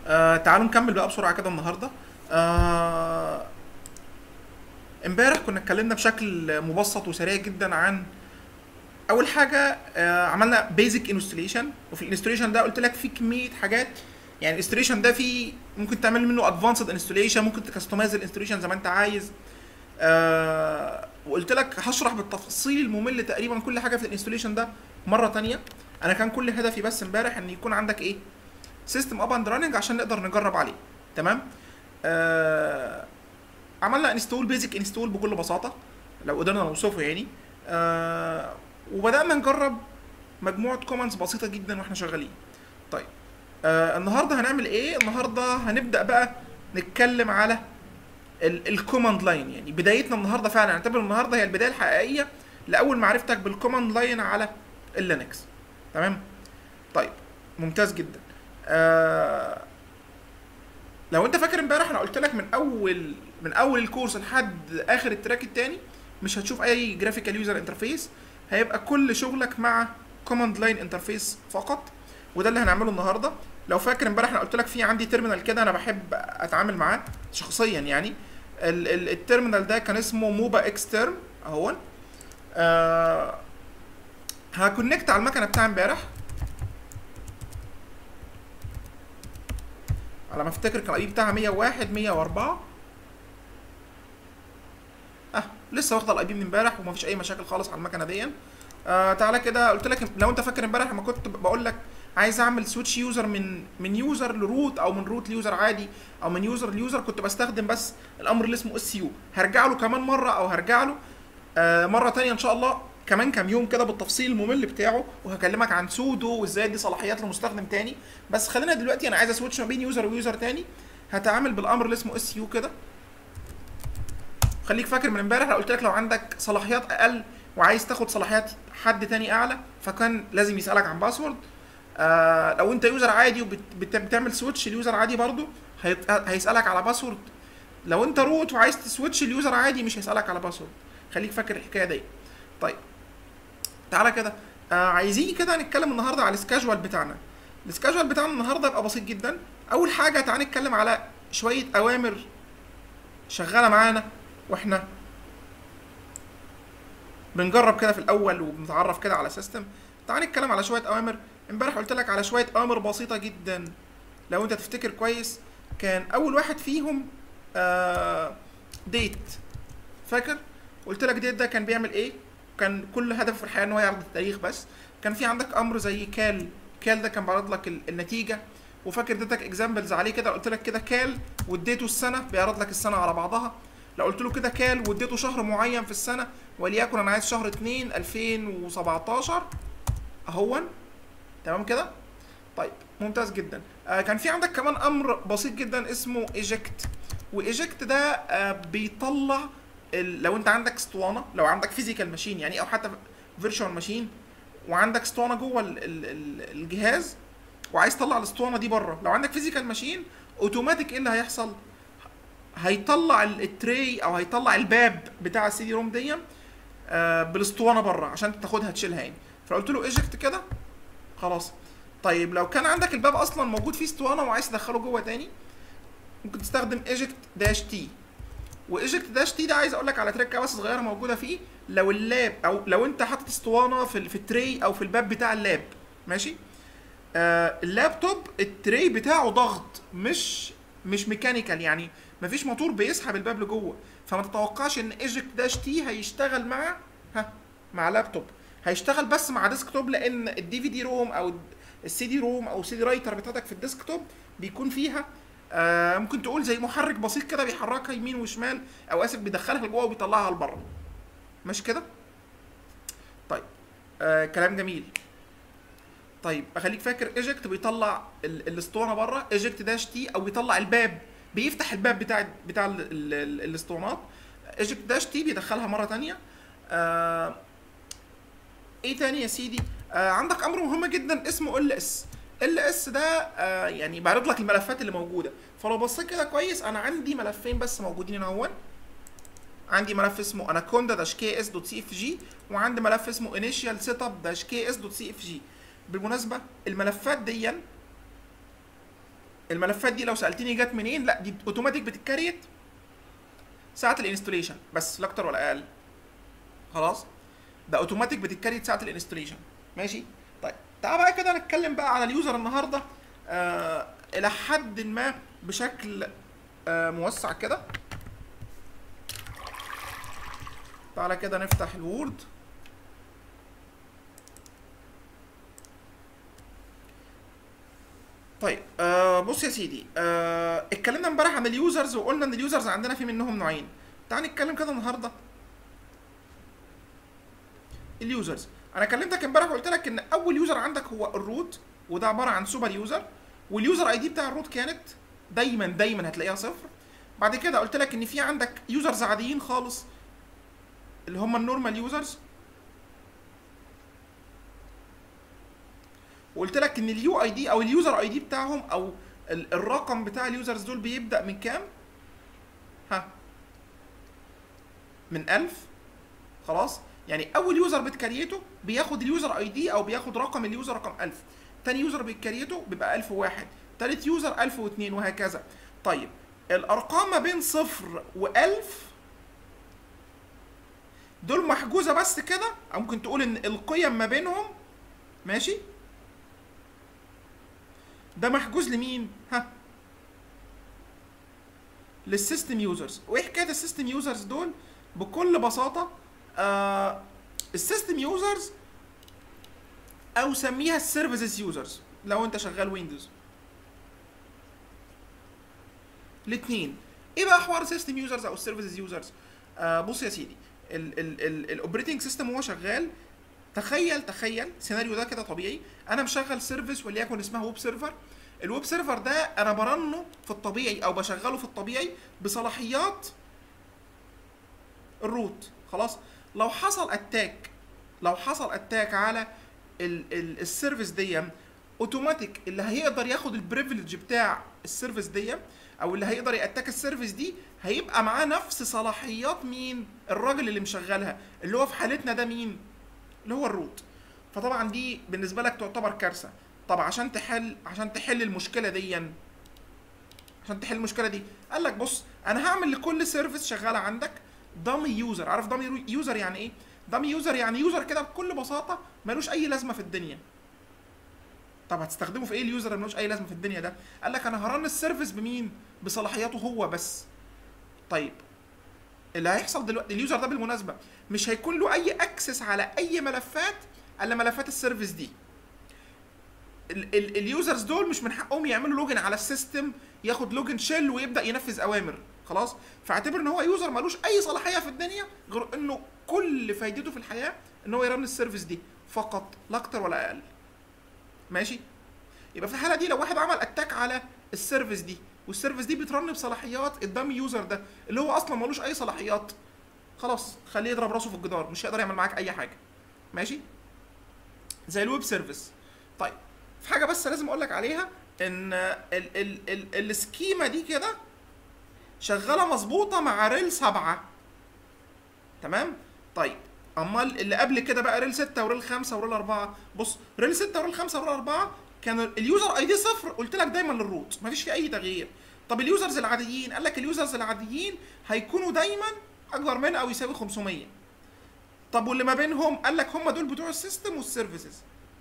آه تعالوا نكمل بقى بسرعه كده النهارده آه امبارح كنا اتكلمنا بشكل مبسط وسريع جدا عن اول حاجه آه عملنا بيزك انستليشن وفي الانستليشن ده قلت لك في كميه حاجات يعني الانستليشن ده في ممكن تعمل منه ادفانسد انستليشن ممكن تكستمايز الانستليشن زي ما انت عايز آه وقلت لك هشرح بالتفصيل الممل تقريبا كل حاجه في الانستليشن ده مره تانية انا كان كل هدفي بس امبارح ان يكون عندك ايه سيستم اب اند راننج عشان نقدر نجرب عليه تمام آه عملنا انستول بيزك انستول بكل بساطه لو قدرنا نوصفه يعني آه وبدانا نجرب مجموعه كومنتس بسيطه جدا واحنا شغالين طيب آه النهارده هنعمل ايه النهارده هنبدا بقى نتكلم على الكوماند لاين يعني بدايتنا النهارده فعلا نعتبر النهارده هي البدايه الحقيقيه لاول معرفتك بالكوماند لاين على اللينكس تمام طيب ممتاز جدا آه لو انت فاكر امبارح انا قلت لك من اول من اول الكورس لحد اخر التراك التاني مش هتشوف اي جرافيكال يوزر انترفيس هيبقى كل شغلك مع كوماند لاين انترفيس فقط وده اللي هنعمله النهارده لو فاكر امبارح انا قلت لك في عندي تيرمينال كده انا بحب اتعامل معاه شخصيا يعني ال- ال- التيرمينال ده كان اسمه موبا اكس تيرم اهون آه هكونكت على المكنه بتاع امبارح على ما افتكر كان الاي بتاعها 101 104 اه لسه واخده الاي بي من امبارح ومفيش اي مشاكل خالص على المكنه دي آه تعالى كده قلت لك لو انت فاكر امبارح لما كنت بقول لك عايز اعمل سويتش يوزر من من يوزر لروت او من روت ليوزر عادي او من يوزر ليوزر كنت بستخدم بس الامر اللي اسمه اس يو هرجع له كمان مره او هرجع له آه مره تانية ان شاء الله كمان كام يوم كده بالتفصيل الممل بتاعه وهكلمك عن سودو وازاي دي صلاحيات لمستخدم تاني بس خلينا دلوقتي انا عايز اسويتش ما بين يوزر ويوزر تاني هتعامل بالامر اللي اسمه اس يو كده خليك فاكر من امبارح لو قلت لك لو عندك صلاحيات اقل وعايز تاخد صلاحيات حد تاني اعلى فكان لازم يسالك عن باسورد آه لو انت يوزر عادي وبتعمل سويتش ليوزر عادي برضو هيت- هيسالك على باسورد لو انت روت وعايز تسويتش ليوزر عادي مش هيسالك على باسورد خليك فاكر الحكايه دي طيب تعالى كده آه عايزين كده نتكلم النهارده على السكاجوال بتاعنا السكاجوال بتاعنا النهارده يبقى بسيط جدا اول حاجه تعالى نتكلم على شويه اوامر شغاله معانا واحنا بنجرب كده في الاول وبنتعرف كده على سيستم تعال نتكلم على شويه اوامر امبارح قلت لك على شويه اوامر بسيطه جدا لو انت تفتكر كويس كان اول واحد فيهم آه ديت فاكر قلت لك ديت ده كان بيعمل ايه كان كل هدفه في الحياه ان هو يعرض التاريخ بس كان في عندك امر زي كال كال ده كان بيعرض لك ال- النتيجه وفاكر اديتك اكزامبلز عليه كده قلت لك كده كال واديته السنه بيعرض لك السنه على بعضها لو قلت له كده كال واديته شهر معين في السنه وليكن انا عايز شهر 2 2017 اهون تمام كده طيب ممتاز جدا آه كان في عندك كمان امر بسيط جدا اسمه ايجكت وايجكت ده آه بيطلع ال- لو انت عندك اسطوانه لو عندك فيزيكال ماشين يعني او حتى فيرتشوال ماشين وعندك اسطوانه جوه ال- ال- ال- الجهاز وعايز تطلع الاسطوانه دي بره لو عندك فيزيكال ماشين اوتوماتيك ايه اللي هيحصل هيطلع ال- التري او هيطلع الباب بتاع السي دي روم دي آه بالاسطوانه بره عشان تاخدها تشيلها يعني فقلت له ايجكت كده خلاص طيب لو كان عندك الباب اصلا موجود فيه اسطوانه وعايز تدخله جوه تاني ممكن تستخدم ايجكت داش تي وايجكت داش تي ده عايز اقول لك على تريكه بس صغيره موجوده فيه لو اللاب او لو انت حاطط اسطوانه في ال- في التري او في الباب بتاع اللاب ماشي آه اللابتوب التري بتاعه ضغط مش مش ميكانيكال يعني مفيش موتور بيسحب الباب لجوه فما تتوقعش ان ايجكت داش تي هيشتغل مع ها مع لابتوب هيشتغل بس مع ديسكتوب لان الدي في دي روم او السي دي روم او السي دي رايتر بتاعتك في الديسكتوب بيكون فيها آه ممكن تقول زي محرك بسيط كده بيحركها يمين وشمال او اسف بيدخلها لجوه وبيطلعها لبره مش كده طيب آه كلام جميل طيب اخليك فاكر ايجكت بيطلع ال- الاسطوانه بره ايجكت داش تي او بيطلع الباب بيفتح الباب بتاع بتاع ال- ال- ال- الاسطوانات ايجكت داش تي بيدخلها مره تانية آه ايه تاني يا سيدي آه عندك امر مهم جدا اسمه ال اس ال اس ده آه يعني بعرض لك الملفات اللي موجوده فلو بصيت كده كويس انا عندي ملفين بس موجودين هنا اهون عندي ملف اسمه اناكوندا داش كي اس دوت سي اف جي وعندي ملف اسمه انيشال سيت اب داش كي اس دوت سي اف جي بالمناسبه الملفات دي الملفات دي لو سالتني جت منين لا دي اوتوماتيك بتتكريت ساعه الانستوليشن بس لا اكتر ولا اقل خلاص ده اوتوماتيك بتتكريت ساعه الانستوليشن ماشي طيب تعال بقى كده نتكلم بقى على اليوزر النهارده آه الى حد ما بشكل آه موسع كده تعالى كده نفتح الوورد طيب آه بص يا سيدي آه اتكلمنا امبارح عن اليوزرز وقلنا ان اليوزرز عندنا في منهم نوعين تعال نتكلم كده النهارده اليوزرز انا كلمتك امبارح وقلت لك ان اول يوزر عندك هو الروت وده عباره عن سوبر يوزر واليوزر اي دي بتاع الروت كانت دايما دايما هتلاقيها صفر بعد كده قلت لك ان في عندك يوزرز عاديين خالص اللي هم النورمال يوزرز وقلت لك ان اليو اي دي او اليوزر اي دي بتاعهم او ال- الرقم بتاع اليوزرز دول بيبدا من كام ها من 1000 خلاص يعني اول يوزر بتكريته بياخد اليوزر اي دي او بياخد رقم اليوزر رقم 1000 تاني يوزر بيكريته بيبقى 1001 تالت يوزر 1002 وهكذا طيب الارقام ما بين صفر و1000 دول محجوزه بس كده او ممكن تقول ان القيم ما بينهم ماشي ده محجوز لمين ها للسيستم يوزرز وايه حكايه السيستم يوزرز دول بكل بساطه آه السيستم يوزرز او سميها السيرفيسز يوزرز لو انت شغال ويندوز الاثنين ايه بقى حوار السيستم يوزرز او السيرفيسز يوزرز آه بص يا سيدي الاوبريتنج سيستم وهو شغال تخيل تخيل سيناريو ده كده طبيعي انا مشغل سيرفيس وليكن اسمها ويب سيرفر الويب سيرفر ده انا برنه في الطبيعي او بشغله في الطبيعي بصلاحيات الروت خلاص لو حصل اتاك لو حصل اتاك على ال ال السيرفيس دي اوتوماتيك اللي هيقدر ياخد البريفليج بتاع السيرفيس دي او اللي هيقدر ياتاك السيرفيس دي هيبقى معاه نفس صلاحيات مين الراجل اللي مشغلها اللي هو في حالتنا ده مين اللي هو الروت فطبعا دي بالنسبه لك تعتبر كارثه طب عشان تحل عشان تحل المشكله دي عشان تحل المشكله دي قال لك بص انا هعمل لكل سيرفيس شغاله عندك دامي يوزر عارف دامي يوزر يعني ايه دامي يوزر يعني يوزر كده بكل بساطه ملوش اي لازمه في الدنيا طب هتستخدمه في ايه اليوزر اللي ملوش اي لازمه في الدنيا ده قال لك انا هرن السيرفيس بمين بصلاحياته هو بس طيب اللي هيحصل دلوقتي اليوزر ده بالمناسبه مش هيكون له اي اكسس على اي ملفات الا ملفات السيرفيس دي ال- ال- اليوزرز دول مش من حقهم يعملوا لوجن على السيستم ياخد لوجن شيل ويبدا ينفذ اوامر خلاص فاعتبر ان هو يوزر ملوش اي صلاحيه في الدنيا غير انه كل فايدته في الحياه ان هو يرن السيرفيس دي فقط لا اكتر ولا اقل ماشي يبقى في الحاله دي لو واحد عمل اتاك على السيرفيس دي والسيرفيس دي بترن بصلاحيات الدامي يوزر ده اللي هو اصلا ملوش اي صلاحيات خلاص خليه يضرب راسه في الجدار مش هيقدر يعمل معاك اي حاجه ماشي زي الويب سيرفيس طيب في حاجه بس لازم اقول لك عليها ان ال ال ال السكيما دي كده شغاله مظبوطه مع ريل 7 تمام طيب امال اللي قبل كده بقى ريل 6 وريل 5 وريل 4 بص ريل 6 وريل 5 وريل 4 كان اليوزر اي دي صفر قلت لك دايما للروت مفيش فيه اي تغيير طب اليوزرز العاديين قال لك اليوزرز العاديين هيكونوا دايما اكبر من او يساوي 500 طب واللي ما بينهم قال لك هم دول بتوع السيستم والسيرفيسز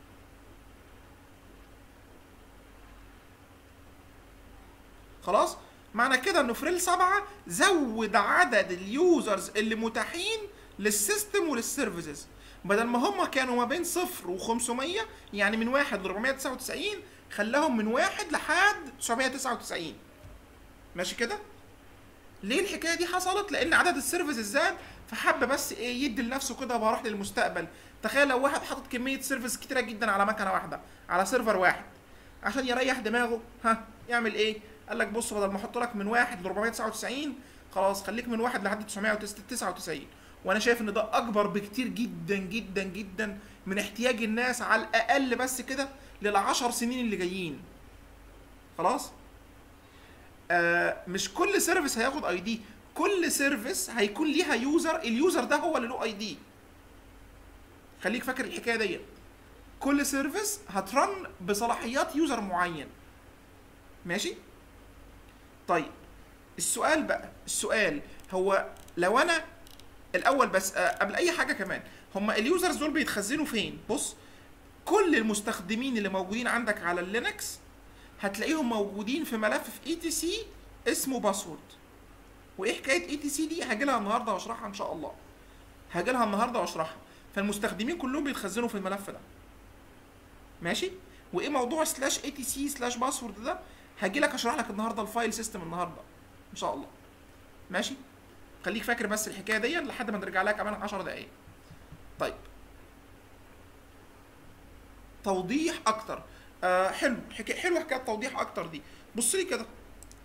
خلاص معنى كده انه في ريل 7 زود عدد اليوزرز اللي متاحين للسيستم وللسيرفيسز بدل ما هم كانوا ما بين صفر و500 يعني من 1 ل 499 خلاهم من 1 لحد 999 ماشي كده ليه الحكايه دي حصلت لان عدد السيرفيسز زاد فحب بس ايه يدي لنفسه كده وراح للمستقبل تخيل لو واحد حاطط كميه سيرفيس كتيره جدا على مكنه واحده على سيرفر واحد عشان يريح دماغه ها يعمل ايه قال لك بص بدل ما احط لك من 1 ل 499 خلاص خليك من 1 لحد 999 وانا شايف ان ده اكبر بكتير جدا جدا جدا من احتياج الناس على الاقل بس كده للعشر سنين اللي جايين خلاص آه مش كل سيرفيس هياخد اي دي كل سيرفيس هيكون ليها يوزر اليوزر ده هو اللي له اي دي خليك فاكر الحكايه دي كل سيرفيس هترن بصلاحيات يوزر معين ماشي طيب السؤال بقى السؤال هو لو انا الاول بس آه، قبل اي حاجه كمان هم اليوزرز دول بيتخزنوا فين بص كل المستخدمين اللي موجودين عندك على اللينكس هتلاقيهم موجودين في ملف في اي تي سي اسمه باسورد وايه حكايه اي تي سي دي هاجي لها النهارده واشرحها ان شاء الله هاجي لها النهارده واشرحها فالمستخدمين كلهم بيتخزنوا في الملف ده ماشي وايه موضوع سلاش اي تي سي سلاش باسورد ده هاجي لك اشرح لك النهارده الفايل سيستم النهارده ان شاء الله ماشي خليك فاكر بس الحكايه دي لحد ما نرجع لها كمان 10 دقايق طيب توضيح اكتر آه حلو حكايه حلوه حكايه توضيح اكتر دي بص لي كده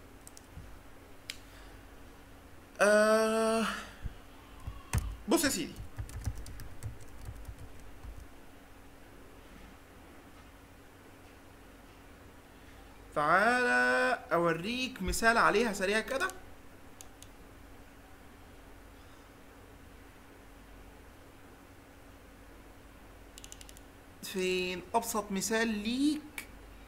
آه بص يا سيدي تعالى اوريك مثال عليها سريع كده فين ابسط مثال ليك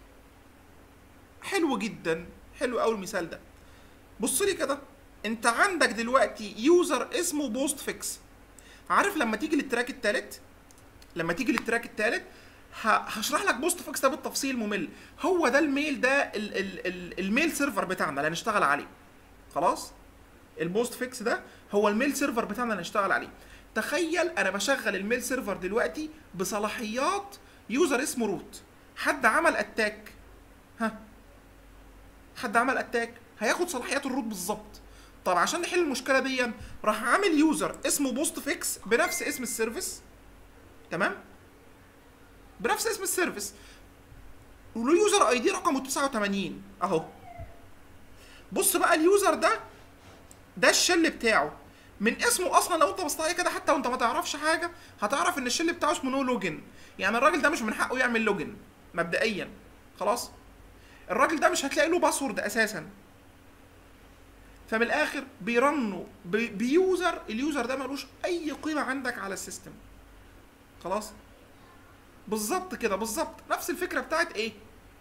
حلو جدا حلو قوي المثال ده بص لي كده انت عندك دلوقتي يوزر اسمه بوست فيكس عارف لما تيجي للتراك التالت لما تيجي للتراك التالت ه- هشرح لك بوست فيكس ده بالتفصيل ممل هو ده الميل ده ال ال ال الميل سيرفر بتاعنا اللي هنشتغل عليه خلاص البوست فيكس ده هو الميل سيرفر بتاعنا اللي هنشتغل عليه تخيل انا بشغل الميل سيرفر دلوقتي بصلاحيات يوزر اسمه روت حد عمل اتاك ها حد عمل اتاك هياخد صلاحيات الروت بالظبط طب عشان نحل المشكله دي راح عامل يوزر اسمه بوست فيكس بنفس اسم السيرفيس تمام بنفس اسم السيرفيس وله يوزر اي دي رقمه 89 اهو بص بقى اليوزر ده ده الشل بتاعه من اسمه اصلا لو انت بصيت عليه كده حتى وانت ما تعرفش حاجه هتعرف ان الشل بتاعه اسمه نو لوجن يعني الراجل ده مش من حقه يعمل لوجن مبدئيا خلاص الراجل ده مش هتلاقي له باسورد اساسا فمن الاخر بيرنوا ب- بيوزر اليوزر ده ملوش اي قيمه عندك على السيستم خلاص بالظبط كده بالظبط نفس الفكره بتاعت ايه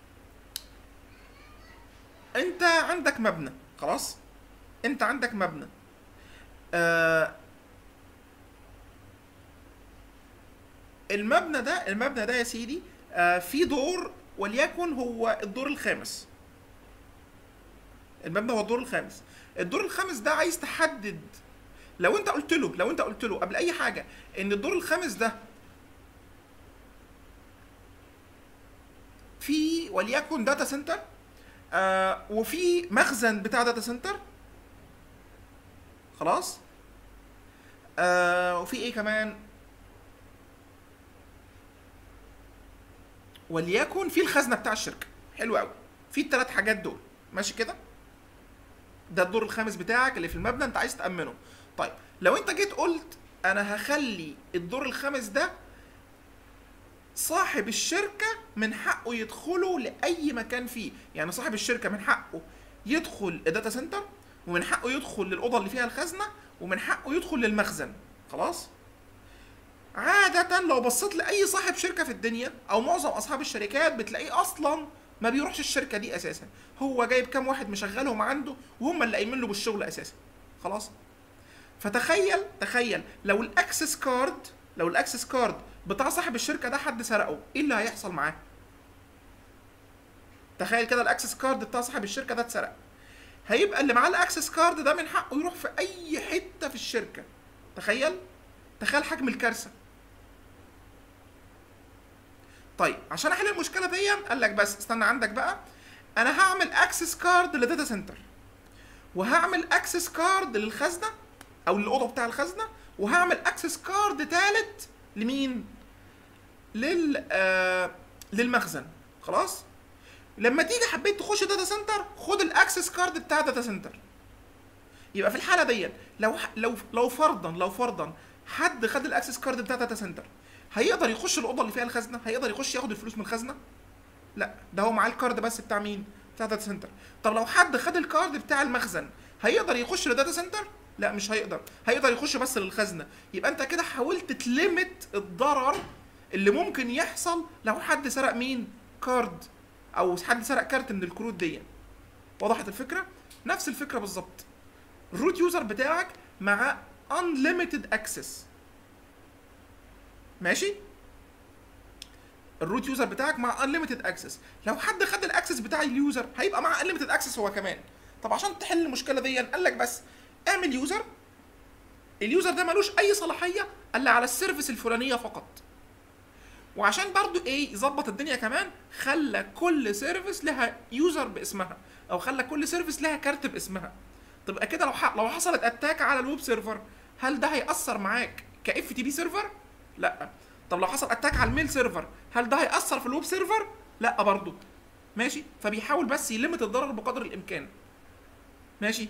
انت عندك مبنى خلاص انت عندك مبنى آه المبنى ده المبنى ده يا سيدي آه في دور وليكن هو الدور الخامس المبنى هو الدور الخامس الدور الخامس ده عايز تحدد لو انت قلت له لو انت قلت له قبل اي حاجه ان الدور الخامس ده في وليكن داتا سنتر آه وفي مخزن بتاع داتا سنتر خلاص آه وفي ايه كمان وليكن في الخزنه بتاع الشركه حلو قوي في الثلاث حاجات دول ماشي كده ده الدور الخامس بتاعك اللي في المبنى انت عايز تامنه طيب لو انت جيت قلت انا هخلي الدور الخامس ده صاحب الشركه من حقه يدخله لاي مكان فيه يعني صاحب الشركه من حقه يدخل الداتا سنتر ومن حقه يدخل للاوضه اللي فيها الخزنه ومن حقه يدخل للمخزن خلاص عادة لو بصيت لأي صاحب شركة في الدنيا أو معظم أصحاب الشركات بتلاقيه أصلا ما بيروحش الشركة دي أساسا هو جايب كام واحد مشغلهم عنده وهم اللي قايمين له بالشغل أساسا خلاص فتخيل تخيل لو الأكسس كارد لو الأكسس كارد بتاع صاحب الشركة ده حد سرقه إيه اللي هيحصل معاه؟ تخيل كده الأكسس كارد بتاع صاحب الشركة ده اتسرق هيبقى اللي معاه الأكسس كارد ده من حقه يروح في أي حتة في الشركة تخيل تخيل حجم الكارثة طيب عشان احل المشكله دي قال لك بس استنى عندك بقى انا هعمل اكسس كارد لداتا سنتر وهعمل اكسس كارد للخزنه او للاوضه بتاع الخزنه وهعمل اكسس كارد ثالث لمين لل آه للمخزن خلاص لما تيجي حبيت تخش داتا سنتر خد الاكسس كارد بتاع داتا سنتر يبقى في الحاله دي لو لو لو فرضا لو فرضا حد خد الاكسس كارد بتاع داتا سنتر هيقدر يخش الاوضه اللي فيها الخزنه هيقدر يخش ياخد الفلوس من الخزنه لا ده هو معاه الكارد بس بتاع مين بتاع داتا سنتر طب لو حد خد الكارد بتاع المخزن هيقدر يخش لداتا سنتر لا مش هيقدر هيقدر يخش بس للخزنه يبقى انت كده حاولت تلمت الضرر اللي ممكن يحصل لو حد سرق مين كارد او حد سرق كارت من الكروت دي وضحت الفكره نفس الفكره بالظبط الروت يوزر بتاعك مع unlimited access ماشي الروت يوزر بتاعك مع unlimited access لو حد خد الاكسس بتاع اليوزر هيبقى مع unlimited access هو كمان طب عشان تحل المشكله دي قال لك بس اعمل يوزر اليوزر ده ملوش اي صلاحيه الا على السيرفيس الفلانيه فقط وعشان برضو ايه يظبط الدنيا كمان خلى كل سيرفيس لها يوزر باسمها او خلى كل سيرفيس لها كارت باسمها تبقى كده لو ح... لو حصلت اتاك على الويب سيرفر هل ده هيأثر معاك كاف تي بي سيرفر؟ لا طب لو حصل اتاك على الميل سيرفر هل ده هيأثر في الويب سيرفر؟ لا برضه ماشي فبيحاول بس يلمت الضرر بقدر الامكان ماشي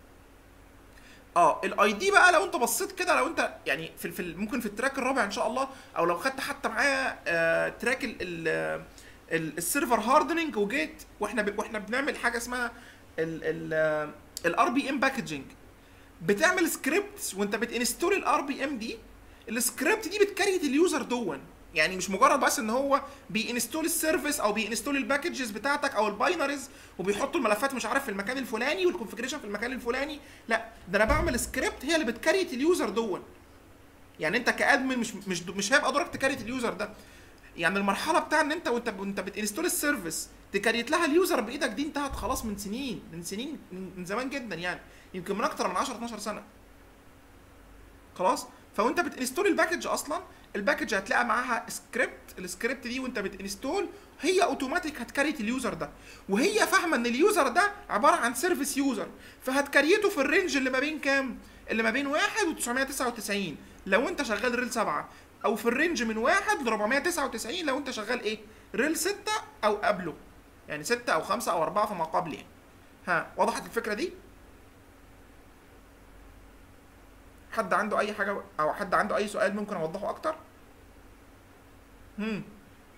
اه الاي دي بقى لو انت بصيت كده لو انت يعني في, في ممكن في التراك الرابع ان شاء الله او لو خدت حتى معايا آه تراك ال ال ال السيرفر هاردننج وجيت واحنا ب واحنا بنعمل حاجه اسمها الار بي ام باكجنج بتعمل سكريبت وانت بتنستول الار بي ام دي السكريبت دي بتكريت اليوزر دون يعني مش مجرد بس ان هو بينستول السيرفيس او بينستول الباكجز بتاعتك او الباينريز وبيحطوا الملفات مش عارف في المكان الفلاني والكونفجريشن في المكان الفلاني لا ده انا بعمل سكريبت هي اللي بتكريت اليوزر دون يعني انت كادمن مش مش مش هيبقى دورك تكريت اليوزر ده يعني المرحله بتاع ان انت وانت وانت بتنستول السيرفيس تكريت لها اليوزر بايدك دي انتهت خلاص من سنين من سنين من زمان جدا يعني يمكن من اكتر من 10 12 سنه خلاص فوانت بتنستول الباكج اصلا الباكج هتلاقي معاها سكريبت السكريبت دي وانت بتنستول هي اوتوماتيك هتكريت اليوزر ده وهي فاهمه ان اليوزر ده عباره عن سيرفيس يوزر فهتكريته في الرينج اللي ما بين كام اللي ما بين 1 و999 لو انت شغال ريل 7 او في الرينج من 1 ل 499 لو انت شغال ايه ريل 6 او قبله يعني 6 او 5 او 4 فما قبل يعني ها وضحت الفكره دي حد عنده اي حاجه او حد عنده اي سؤال ممكن اوضحه اكتر هم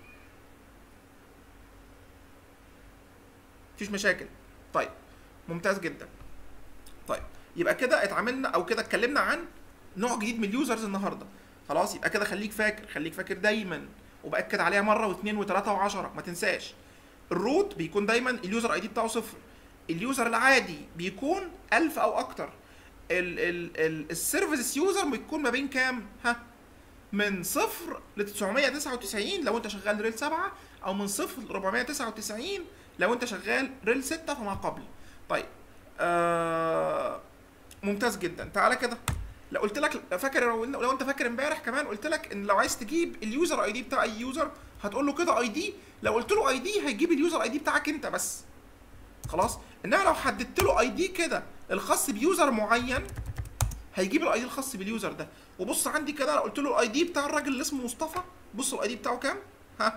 مفيش مشاكل طيب ممتاز جدا طيب يبقى كده اتعاملنا او كده اتكلمنا عن نوع جديد من اليوزرز النهارده خلاص يبقى كده خليك فاكر خليك فاكر دايما وباكد عليها مره واثنين وثلاثه وعشرة ما تنساش الروت بيكون دايما اليوزر اي دي بتاعه صفر اليوزر العادي بيكون 1000 او اكتر ال ال ال السيرفيس يوزر بيكون ما بين كام؟ ها؟ من صفر ل 999 لو انت شغال ريل 7 او من صفر ل 499 لو انت شغال ريل 6 فما قبل. طيب آه ممتاز جدا تعالى كده لو قلت لك فاكر لو, لو انت فاكر امبارح كمان قلت لك ان لو عايز تجيب اليوزر اي دي بتاع اي يوزر هتقول له كده اي دي لو قلت له اي دي هيجيب اليوزر اي دي بتاعك انت بس خلاص انما لو حددت له اي دي كده الخاص بيوزر معين هيجيب الاي دي الخاص باليوزر ده وبص عندي كده لو قلت له الاي دي بتاع الراجل اللي اسمه مصطفى بص الاي دي بتاعه كام ها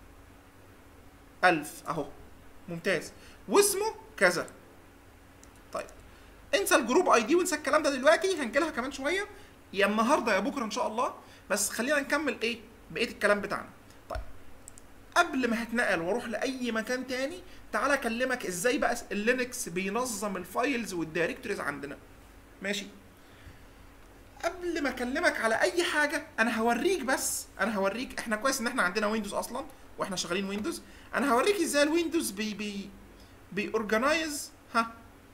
1000 اهو ممتاز واسمه كذا طيب انسى الجروب اي دي وانسى الكلام ده دلوقتي هنجيلها كمان شويه يا النهارده يا بكره ان شاء الله بس خلينا نكمل ايه بقيه الكلام بتاعنا طيب قبل ما هتنقل واروح لاي مكان تاني تعالى اكلمك ازاي بقى اللينكس بينظم الفايلز والدايركتوريز عندنا ماشي قبل ما اكلمك على اي حاجه انا هوريك بس انا هوريك احنا كويس ان احنا عندنا ويندوز اصلا واحنا شغالين ويندوز انا هوريك ازاي الويندوز بي بي بيورجنايز ها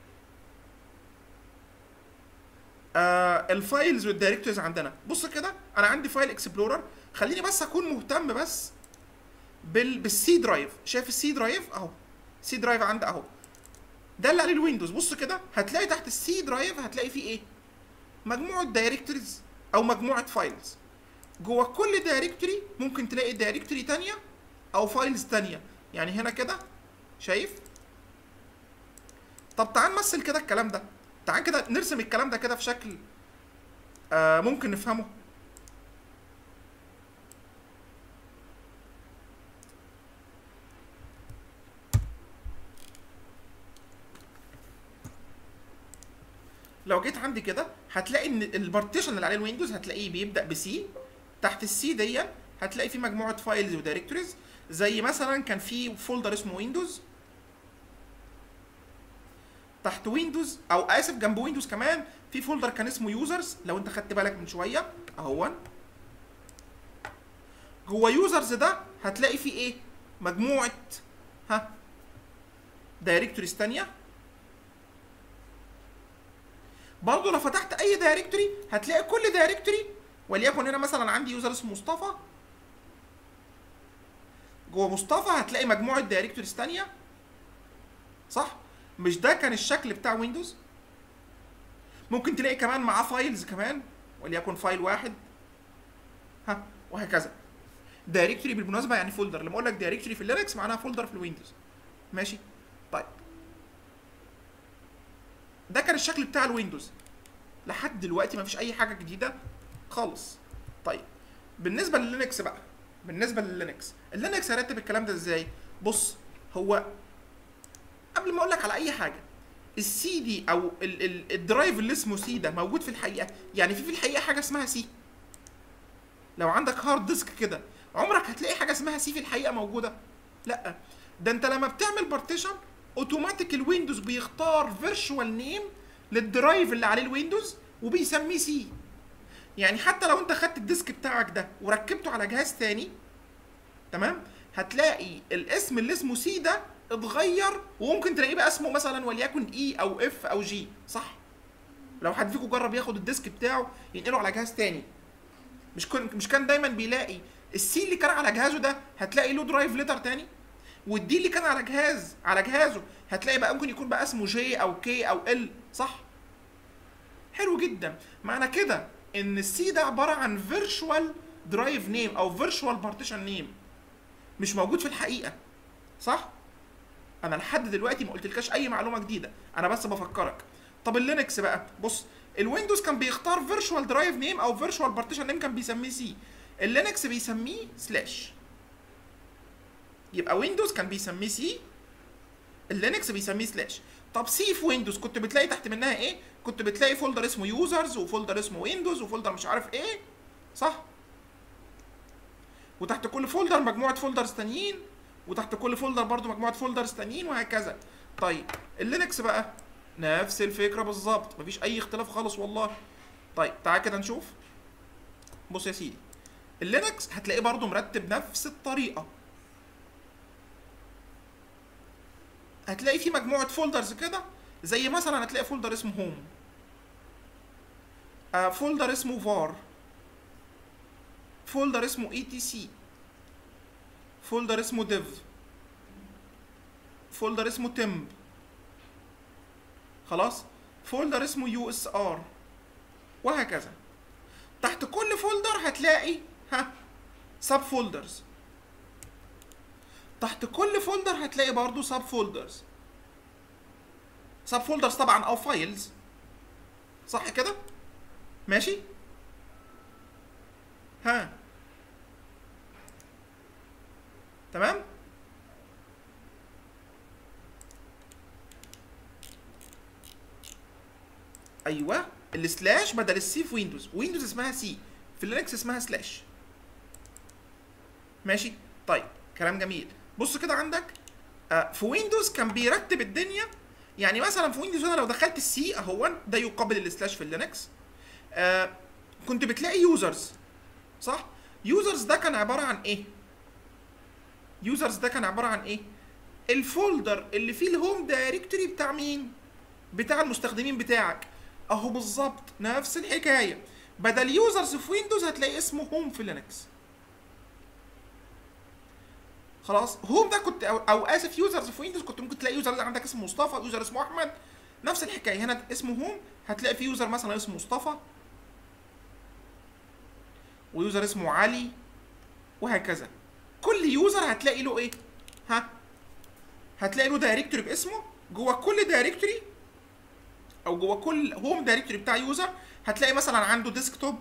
آه الفايلز والدايركتوريز عندنا بص كده انا عندي فايل اكسبلورر خليني بس اكون مهتم بس بال بالسي درايف شايف السي درايف اهو سي درايف عندي اهو ده اللي عليه الويندوز بص كده هتلاقي تحت السي درايف هتلاقي فيه ايه مجموعه دايركتوريز او مجموعه فايلز جوه كل دايركتوري ممكن تلاقي دايركتوري تانية او فايلز تانية يعني هنا كده شايف طب تعال نمثل كده الكلام ده تعال كده نرسم الكلام ده كده في شكل آه ممكن نفهمه لو جيت عندي كده هتلاقي ان البارتيشن اللي عليه الويندوز هتلاقيه بيبدا بسي تحت السي دي هتلاقي فيه مجموعه فايلز ودايركتوريز زي مثلا كان في فولدر اسمه ويندوز تحت ويندوز او اسف جنب ويندوز كمان في فولدر كان اسمه يوزرز لو انت خدت بالك من شويه اهو جوه يوزرز ده هتلاقي فيه ايه مجموعه ها دايركتوريز ثانيه برضه لو فتحت اي دايركتوري هتلاقي كل دايركتوري وليكن هنا مثلا عندي يوزر اسمه مصطفى جوه مصطفى هتلاقي مجموعه دايركتوريز ثانيه صح مش ده كان الشكل بتاع ويندوز ممكن تلاقي كمان معاه فايلز كمان وليكن فايل واحد ها وهكذا دايركتوري بالمناسبه يعني فولدر لما اقول لك دايركتوري في اللينكس معناها فولدر في الويندوز ماشي طيب ده كان الشكل بتاع الويندوز لحد دلوقتي ما فيش اي حاجه جديده خالص طيب بالنسبه للينكس بقى بالنسبه للينكس اللينكس هرتب الكلام ده ازاي بص هو قبل ما اقول لك على اي حاجه السي دي او ال ال الدرايف اللي اسمه سي ده موجود في الحقيقه يعني في في الحقيقه حاجه اسمها سي لو عندك هارد ديسك كده عمرك هتلاقي حاجه اسمها سي في الحقيقه موجوده لا ده انت لما بتعمل بارتيشن اوتوماتيك الويندوز بيختار فيرتشوال نيم للدرايف اللي عليه الويندوز وبيسميه سي يعني حتى لو انت خدت الديسك بتاعك ده وركبته على جهاز تاني تمام هتلاقي الاسم اللي اسمه سي ده اتغير وممكن تلاقيه بقى اسمه مثلا وليكن اي او اف او جي صح لو حد فيكم جرب ياخد الديسك بتاعه ينقله على جهاز تاني مش كن مش كان دايما بيلاقي السي اللي كان على جهازه ده هتلاقي له درايف ليتر تاني والدي اللي كان على جهاز على جهازه هتلاقي بقى ممكن يكون بقى اسمه جي او كي او ال صح حلو جدا معنى كده ان السي ده عباره عن فيرتشوال درايف نيم او فيرتشوال بارتيشن نيم مش موجود في الحقيقه صح انا لحد دلوقتي ما قلتلكاش اي معلومه جديده انا بس بفكرك طب اللينكس بقى بص الويندوز كان بيختار فيرتشوال درايف نيم او فيرتشوال بارتيشن نيم كان بيسميه سي اللينكس بيسميه سلاش يبقى ويندوز كان بيسميه سي اللينكس بيسميه سلاش طب سي في ويندوز كنت بتلاقي تحت منها ايه كنت بتلاقي فولدر اسمه يوزرز وفولدر اسمه ويندوز وفولدر مش عارف ايه صح وتحت كل فولدر مجموعه فولدرز تانيين وتحت كل فولدر برضو مجموعه فولدرز تانيين وهكذا طيب اللينكس بقى نفس الفكره بالظبط مفيش اي اختلاف خالص والله طيب تعال كده نشوف بص يا سيدي اللينكس هتلاقيه برضو مرتب نفس الطريقه هتلاقي في مجموعه فولدرز كده زي مثلا هتلاقي فولدر اسمه هوم آه فولدر اسمه فار فولدر اسمه اي تي سي فولدر اسمه ديف فولدر اسمه تمب خلاص فولدر اسمه يو اس ار وهكذا تحت كل فولدر هتلاقي ها سب فولدرز تحت كل فولدر هتلاقي برضو سب فولدرز سب فولدرز طبعا او فايلز صح كده ماشي ها تمام ايوه السلاش بدل السي في ويندوز ويندوز اسمها سي في لينكس اسمها سلاش ماشي طيب كلام جميل بص كده عندك آه في ويندوز كان بيرتب الدنيا يعني مثلا في ويندوز انا لو دخلت السي اهو ده يقابل السلاش في اللينكس آه كنت بتلاقي يوزرز صح يوزرز ده كان عباره عن ايه يوزرز ده كان عباره عن ايه الفولدر اللي فيه الهوم دايركتوري بتاع مين بتاع المستخدمين بتاعك اهو بالظبط نفس الحكايه بدل يوزرز في ويندوز هتلاقي اسمه هوم في لينكس خلاص هوم ده كنت او, أو اسف يوزرز في ويندوز كنت ممكن تلاقي يوزر عندك اسمه مصطفى يوزر اسمه احمد نفس الحكايه هنا اسمه هوم هتلاقي في يوزر مثلا اسمه مصطفى ويوزر اسمه علي وهكذا كل يوزر هتلاقي له ايه ها هتلاقي له دايركتوري باسمه جوه كل دايركتوري او جوه كل هوم دايركتوري بتاع يوزر هتلاقي مثلا عنده ديسكتوب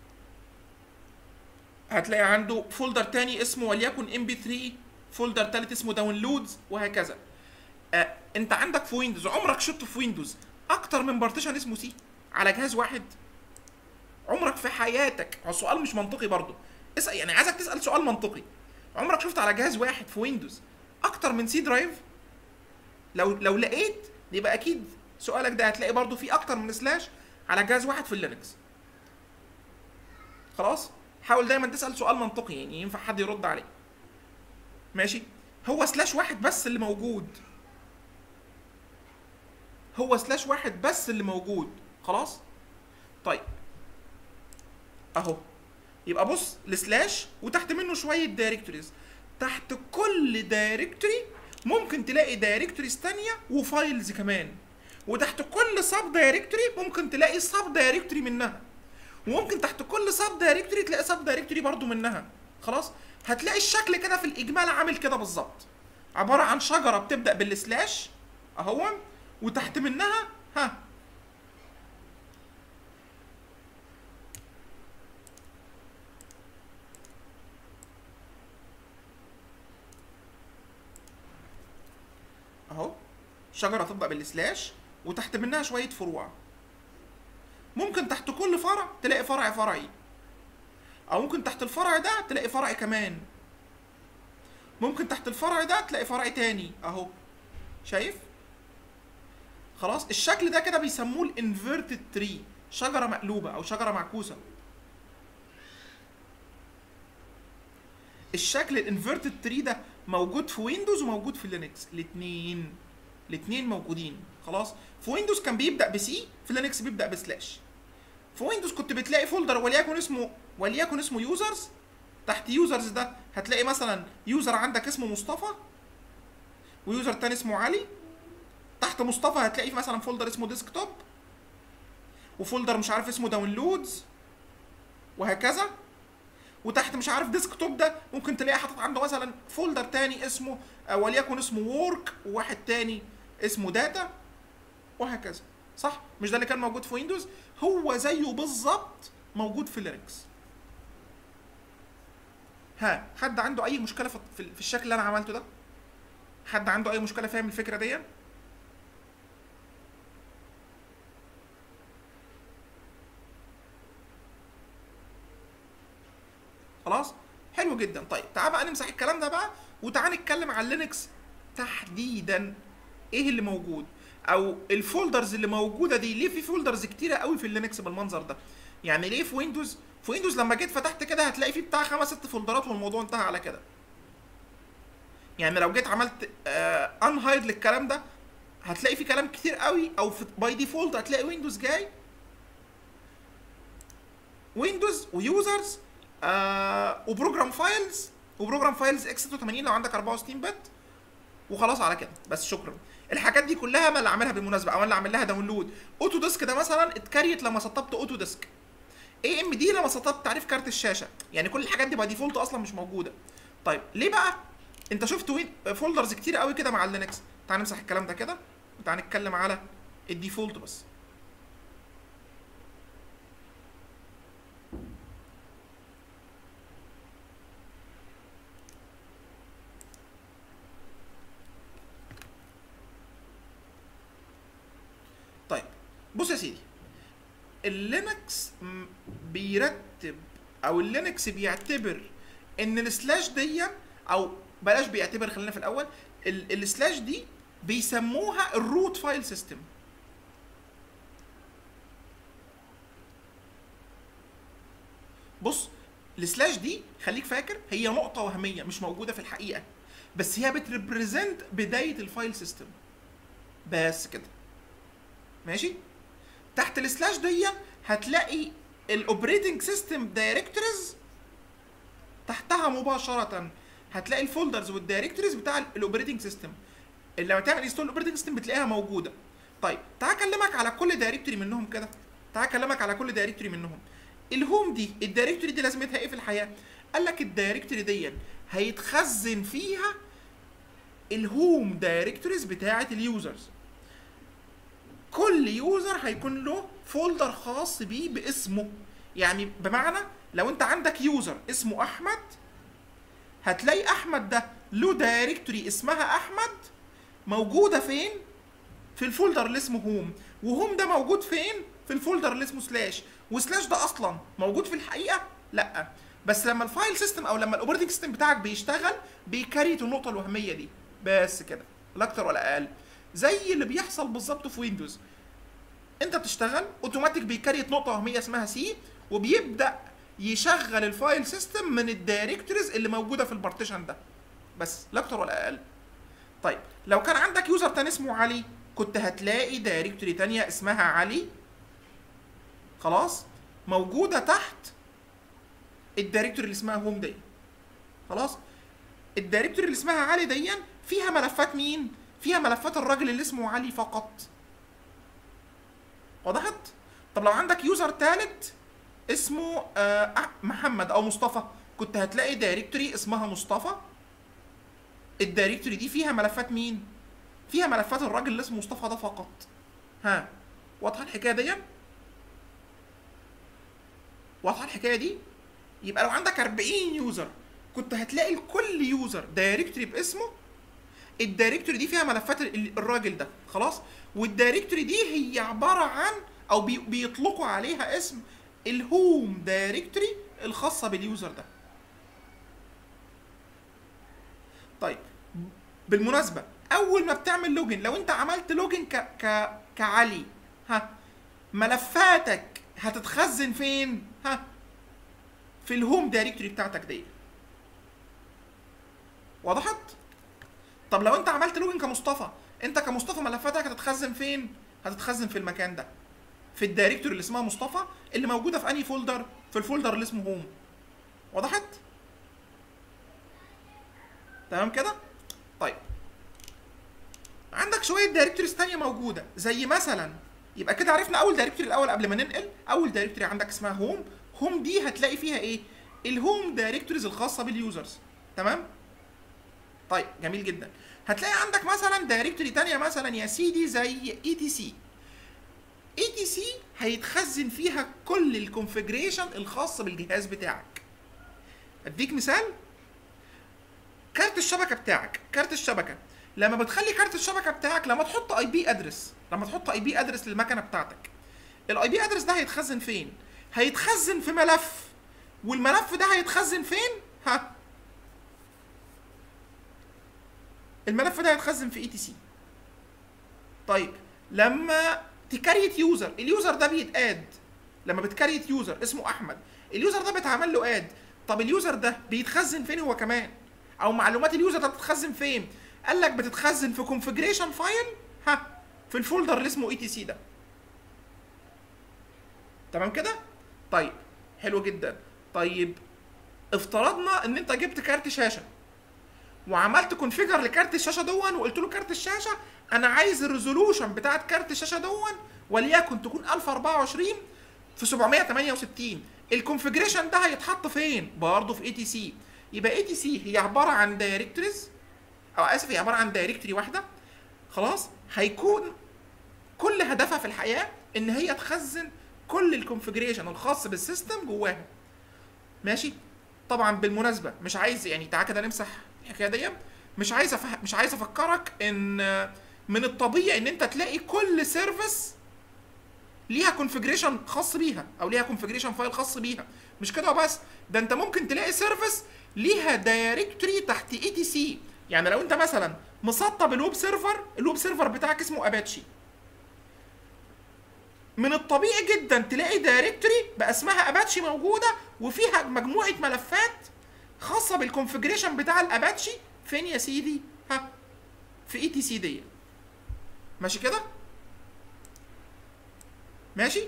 هتلاقي عنده فولدر تاني اسمه وليكن ام بي 3 فولدر تالت اسمه داونلودز وهكذا آه انت عندك في ويندوز عمرك شفت في ويندوز اكتر من بارتيشن اسمه سي على جهاز واحد عمرك في حياتك هو السؤال مش منطقي برضه اسال يعني عايزك تسال سؤال منطقي عمرك شفت على جهاز واحد في ويندوز اكتر من سي درايف لو لو لقيت يبقى اكيد سؤالك ده هتلاقي برضه في اكتر من سلاش على جهاز واحد في اللينكس خلاص حاول دايما تسال سؤال منطقي يعني ينفع حد يرد عليه ماشي هو سلاش واحد بس اللي موجود هو سلاش واحد بس اللي موجود خلاص طيب اهو يبقى بص السلاش وتحت منه شويه دايركتوريز تحت كل دايركتوري ممكن تلاقي دايركتوريز تانية وفايلز كمان وتحت كل سب دايركتوري ممكن تلاقي سب دايركتوري منها وممكن تحت كل سب دايركتوري تلاقي سب دايركتوري برضو منها خلاص هتلاقي الشكل كده في الاجمال عامل كده بالظبط عباره عن شجره بتبدا بالسلاش اهو وتحت منها ها اهو شجره تبدا بالسلاش وتحت منها شويه فروع ممكن تحت كل فرع تلاقي فرع فرعي او ممكن تحت الفرع ده تلاقي فرع كمان ممكن تحت الفرع ده تلاقي فرع تاني اهو شايف خلاص الشكل ده كده بيسموه الانفيرتد تري شجره مقلوبه او شجره معكوسه الشكل الانفيرتد تري ده موجود في ويندوز وموجود في لينكس الاثنين الاثنين موجودين خلاص في ويندوز كان بيبدا بسي في لينكس بيبدا بسلاش في ويندوز كنت بتلاقي فولدر وليكن اسمه وليكن اسمه يوزرز تحت يوزرز ده هتلاقي مثلا يوزر عندك اسمه مصطفى ويوزر تاني اسمه علي تحت مصطفى هتلاقي مثلا فولدر اسمه ديسكتوب وفولدر مش عارف اسمه داونلودز وهكذا وتحت مش عارف ديسكتوب ده ممكن تلاقي حاطط عنده مثلا فولدر تاني اسمه آه، وليكن اسمه وورك وواحد تاني اسمه داتا وهكذا صح مش ده اللي كان موجود في ويندوز هو زيه بالظبط موجود في لينكس ها حد عنده اي مشكله في في- في الشكل اللي انا عملته ده حد عنده اي مشكله فاهم الفكره دي خلاص حلو جدا طيب تعال بقى نمسح الكلام ده بقى وتعال نتكلم عن لينكس تحديدا ايه اللي موجود او الفولدرز اللي موجوده دي ليه في فولدرز كتيره قوي في اللينكس بالمنظر ده يعني ليه في ويندوز في ويندوز لما جيت فتحت كده هتلاقي فيه بتاع خمس ست فولدرات والموضوع انتهى على كده يعني لو جيت عملت ان هايد للكلام ده هتلاقي فيه كلام كتير قوي او باي ديفولت هتلاقي ويندوز جاي ويندوز ويوزرز آه وبروجرام فايلز وبروجرام فايلز اكس 86 لو عندك 64 بت وخلاص على كده بس شكرا الحاجات دي كلها انا اللي عاملها بالمناسبه او انا اللي عامل لها داونلود اوتو ديسك ده مثلا اتكريت لما سطبت اوتو ديسك اي ام دي لما سطبت تعريف كارت الشاشه يعني كل الحاجات دي باي ديفولت اصلا مش موجوده طيب ليه بقى انت شفت وين فولدرز كتير قوي كده مع اللينكس تعال نمسح الكلام ده كده وتعال نتكلم على الديفولت بس طيب بص يا سيدي اللينكس م- بيرتب او اللينكس بيعتبر ان السلاش دي او بلاش بيعتبر خلينا في الاول ال- السلاش دي بيسموها الروت فايل سيستم بص السلاش دي خليك فاكر هي نقطة وهمية مش موجودة في الحقيقة بس هي بتريبريزنت بداية الفايل سيستم بس كده ماشي تحت السلاش دي هتلاقي الاوبريتنج سيستم دايركتوريز تحتها مباشرة هتلاقي الفولدرز والدايركتوريز بتاع الاوبريتنج سيستم اللي لما تعمل انستول الاوبريتنج سيستم بتلاقيها موجودة طيب تعال اكلمك على كل دايركتوري منهم كده تعال اكلمك على كل دايركتوري منهم الهوم دي الدايركتوري دي لازمتها ايه في الحياة قال لك الدايركتوري دي هيتخزن فيها الهوم دايركتوريز بتاعة اليوزرز كل يوزر هيكون له فولدر خاص بيه باسمه يعني بمعنى لو انت عندك يوزر اسمه احمد هتلاقي احمد ده له دايركتوري اسمها احمد موجوده فين في الفولدر اللي اسمه هوم وهوم ده موجود فين في الفولدر اللي اسمه سلاش وسلاش ده اصلا موجود في الحقيقه لا بس لما الفايل سيستم او لما الاوبريتنج سيستم بتاعك بيشتغل بيكريت النقطه الوهميه دي بس كده لا اكتر ولا اقل زي اللي بيحصل بالظبط في ويندوز انت بتشتغل اوتوماتيك بيكريت نقطه وهميه اسمها سي وبيبدا يشغل الفايل سيستم من الدايركتوريز اللي موجوده في البارتيشن ده بس لا اكتر ولا اقل طيب لو كان عندك يوزر تاني اسمه علي كنت هتلاقي دايركتوري تانية اسمها علي خلاص موجوده تحت الدايركتوري اللي اسمها هوم دي خلاص الدايركتوري اللي اسمها علي دي فيها ملفات مين فيها ملفات الراجل اللي اسمه علي فقط وضحت طب لو عندك يوزر ثالث اسمه آه محمد او مصطفى كنت هتلاقي دايركتوري اسمها مصطفى الدايركتوري دي فيها ملفات مين فيها ملفات الراجل اللي اسمه مصطفى ده فقط ها واضحه الحكايه دي واضحه الحكايه دي يبقى لو عندك 40 يوزر كنت هتلاقي لكل يوزر دايركتوري باسمه الدايركتوري دي فيها ملفات الراجل ده خلاص والدايركتوري دي هي عباره عن او بي بيطلقوا عليها اسم الهوم دايركتوري الخاصه باليوزر ده طيب بالمناسبه اول ما بتعمل لوجن لو انت عملت لوجن ك ك كعلي ها ملفاتك هتتخزن فين ها في الهوم دايركتوري بتاعتك دي وضحت طب لو انت عملت لوجن كمصطفى انت كمصطفى ملفاتك هتتخزن فين هتتخزن في المكان ده في الدايركتوري اللي اسمها مصطفى اللي موجوده في انهي فولدر في الفولدر اللي اسمه هوم وضحت تمام كده طيب عندك شويه دايركتوريز تانية موجوده زي مثلا يبقى كده عرفنا اول دايركتوري الاول قبل ما ننقل اول دايركتوري عندك اسمها هوم هوم دي هتلاقي فيها ايه الهوم دايركتوريز الخاصه باليوزرز تمام طيب جميل جدا هتلاقي عندك مثلا دايركتوري تانية مثلا يا سيدي زي اي تي سي اي تي سي هيتخزن فيها كل الكونفجريشن الخاص بالجهاز بتاعك اديك مثال كارت الشبكه بتاعك كارت الشبكه لما بتخلي كارت الشبكه بتاعك لما تحط اي بي ادرس لما تحط اي بي ادرس للمكنه بتاعتك الاي بي ادرس ده هيتخزن فين هيتخزن في ملف والملف ده هيتخزن فين ها الملف ده هيتخزن في اي تي سي طيب لما تكريت يوزر اليوزر ده بيتاد لما بتكريت يوزر اسمه احمد اليوزر ده بيتعمل له اد طب اليوزر ده بيتخزن فين هو كمان او معلومات اليوزر ده بتتخزن فين قال لك بتتخزن في كونفجريشن فايل ها في الفولدر اللي اسمه اي تي سي ده تمام كده طيب حلو جدا طيب افترضنا ان انت جبت كارت شاشه وعملت كونفيجر لكارت الشاشه دون وقلت له كارت الشاشه انا عايز الريزولوشن بتاعت كارت الشاشه دون وليكن تكون 1024 في 768 الكونفجريشن ده هيتحط فين برضه في اي تي سي يبقى اي تي سي هي عباره عن دايركتوريز او اسف هي عباره عن دايركتوري واحده خلاص هيكون كل هدفها في الحياه ان هي تخزن كل الكونفجريشن الخاص بالسيستم جواها ماشي طبعا بالمناسبه مش عايز يعني تعالى كده نمسح الحكايه دي مش عايز أفه... مش عايز افكرك ان من الطبيعي ان انت تلاقي كل سيرفيس ليها كونفجريشن خاص بيها او ليها كونفجريشن فايل خاص بيها مش كده وبس ده انت ممكن تلاقي سيرفيس ليها دايركتوري تحت اي تي سي يعني لو انت مثلا مسطب الويب سيرفر الويب سيرفر بتاعك اسمه اباتشي من الطبيعي جدا تلاقي دايركتوري بقى اسمها اباتشي موجوده وفيها مجموعه ملفات خاصه بالكونفجريشن بتاع الاباتشي فين يا سيدي ها في اي تي سي دي ماشي كده ماشي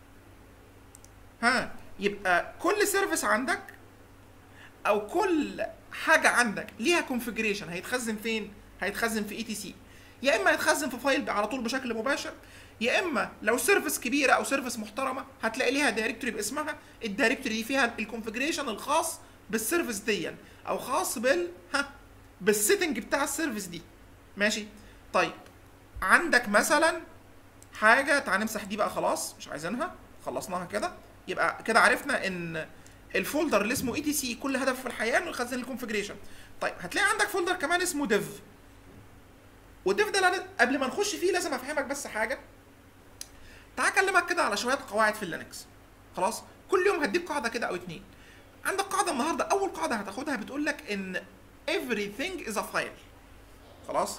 ها يبقى كل سيرفيس عندك او كل حاجه عندك ليها كونفجريشن هيتخزن فين هيتخزن في اي تي سي يا اما يتخزن في فايل على طول بشكل مباشر يا اما لو سيرفيس كبيره او سيرفيس محترمه هتلاقي ليها دايركتوري باسمها الدايركتوري دي فيها الكونفجريشن الخاص بالسيرفيس دي او خاص بال ها بالسيتنج بتاع السيرفيس دي ماشي طيب عندك مثلا حاجه تعال نمسح دي بقى خلاص مش عايزينها خلصناها كده يبقى كده عرفنا ان الفولدر اللي اسمه اي تي سي كل هدفه في الحياه انه يخزن الكونفجريشن طيب هتلاقي عندك فولدر كمان اسمه ديف والديف ده قبل ما نخش فيه لازم افهمك بس حاجه تعال اكلمك كده على شويه قواعد في اللينكس خلاص كل يوم هديك قاعده كده او اتنين عندك قاعده النهارده اول قاعده هتاخدها بتقول لك ان everything is a file خلاص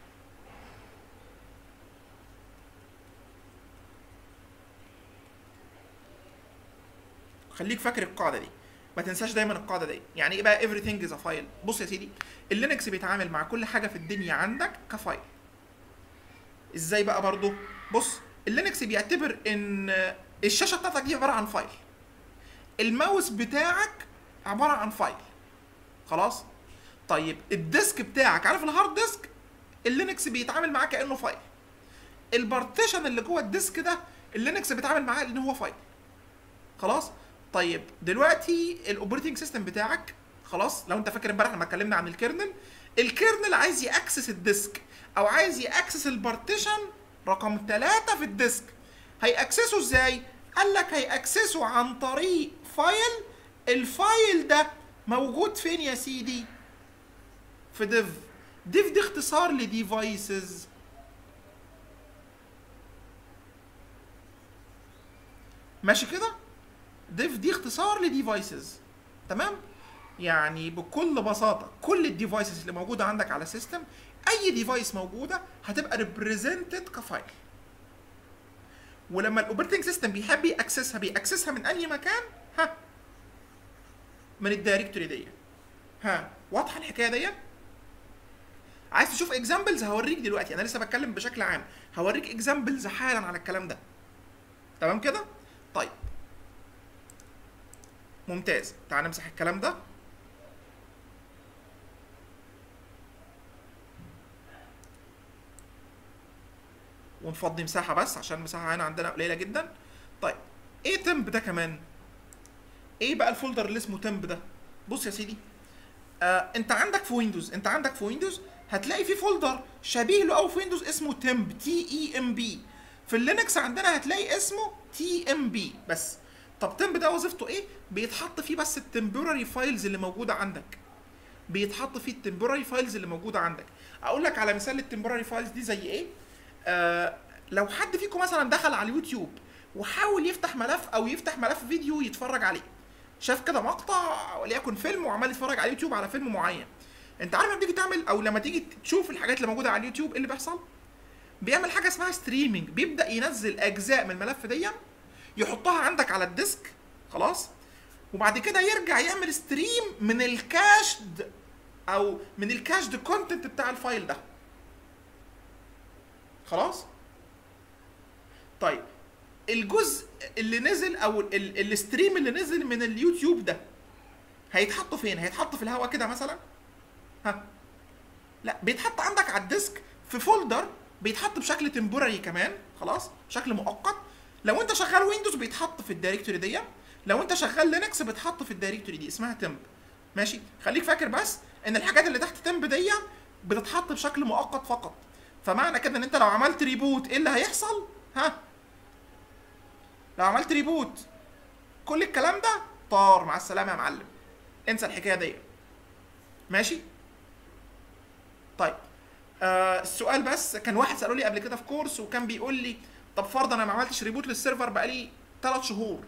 خليك فاكر القاعده دي ما تنساش دايما القاعده دي يعني ايه بقى everything is a file بص يا سيدي اللينكس بيتعامل مع كل حاجه في الدنيا عندك كفايل ازاي بقى برضو بص اللينكس بيعتبر ان الشاشه بتاعتك دي عباره عن فايل الماوس بتاعك عباره عن فايل خلاص طيب الديسك بتاعك عارف الهارد ديسك اللينكس بيتعامل معاه كانه فايل البارتيشن اللي جوه الديسك ده اللينكس بيتعامل معاه ان هو فايل خلاص طيب دلوقتي الاوبريتنج سيستم بتاعك خلاص لو انت فاكر امبارح لما اتكلمنا عن الكيرنل الكيرنل عايز ياكسس الديسك او عايز ياكسس البارتيشن رقم 3 في الديسك هيأكسسه ازاي قال لك هيأكسسه عن طريق فايل الفايل ده موجود فين يا سيدي في ديف ديف دي اختصار لديفايسز ماشي كده ديف دي اختصار لديفايسز تمام يعني بكل بساطه كل الديفايسز اللي موجوده عندك على السيستم اي ديفايس موجوده هتبقى ريبريزنتد كفايل ولما الاوبريتنج سيستم بيحب ياكسسها بياكسسها من اي مكان ها من الدايركتوري دي ها واضحه الحكايه دي عايز تشوف اكزامبلز هوريك دلوقتي انا لسه بتكلم بشكل عام هوريك اكزامبلز حالا على الكلام ده تمام كده طيب ممتاز تعال نمسح الكلام ده ونفضي مساحه بس عشان المساحه هنا عندنا قليله جدا طيب ايه تمب ده كمان ايه بقى الفولدر اللي اسمه تمب ده بص يا سيدي آه انت عندك في ويندوز انت عندك في ويندوز هتلاقي في فولدر شبيه له قوي في ويندوز اسمه تمب تي اي ام بي في اللينكس عندنا هتلاقي اسمه تي ام بي بس طب تمب ده وظيفته ايه بيتحط فيه بس التمبوراري فايلز اللي موجوده عندك بيتحط فيه التمبوراري فايلز اللي موجوده عندك اقول لك على مثال التمبوراري فايلز دي زي ايه آه لو حد فيكم مثلا دخل على اليوتيوب وحاول يفتح ملف او يفتح ملف فيديو يتفرج عليه شاف كده مقطع وليكن فيلم وعمال يتفرج على اليوتيوب على فيلم معين انت عارف لما تيجي تعمل او لما تيجي تشوف الحاجات اللي موجوده على اليوتيوب ايه اللي بيحصل بيعمل حاجه اسمها ستريمينج بيبدا ينزل اجزاء من الملف دي يحطها عندك على الديسك خلاص وبعد كده يرجع يعمل ستريم من الكاشد او من الكاشد كونتنت بتاع الفايل ده خلاص طيب الجزء اللي نزل او ال- الستريم اللي نزل من اليوتيوب ده هيتحط فين هيتحط في الهواء كده مثلا ها لا بيتحط عندك على الديسك في فولدر بيتحط بشكل تمبوراري كمان خلاص بشكل مؤقت لو انت شغال ويندوز بيتحط في الدايركتوري دي لو انت شغال لينكس بيتحط في الدايركتوري دي اسمها تمب ماشي خليك فاكر بس ان الحاجات اللي تحت تمب دي بتتحط بشكل مؤقت فقط فمعنى كده ان انت لو عملت ريبوت ايه اللي هيحصل ها لو عملت ريبوت كل الكلام ده طار مع السلامه يا معلم انسى الحكايه دي ماشي طيب آه السؤال بس كان واحد سالوا لي قبل كده في كورس وكان بيقول لي طب فرضا انا ما عملتش ريبوت للسيرفر بقالي 3 شهور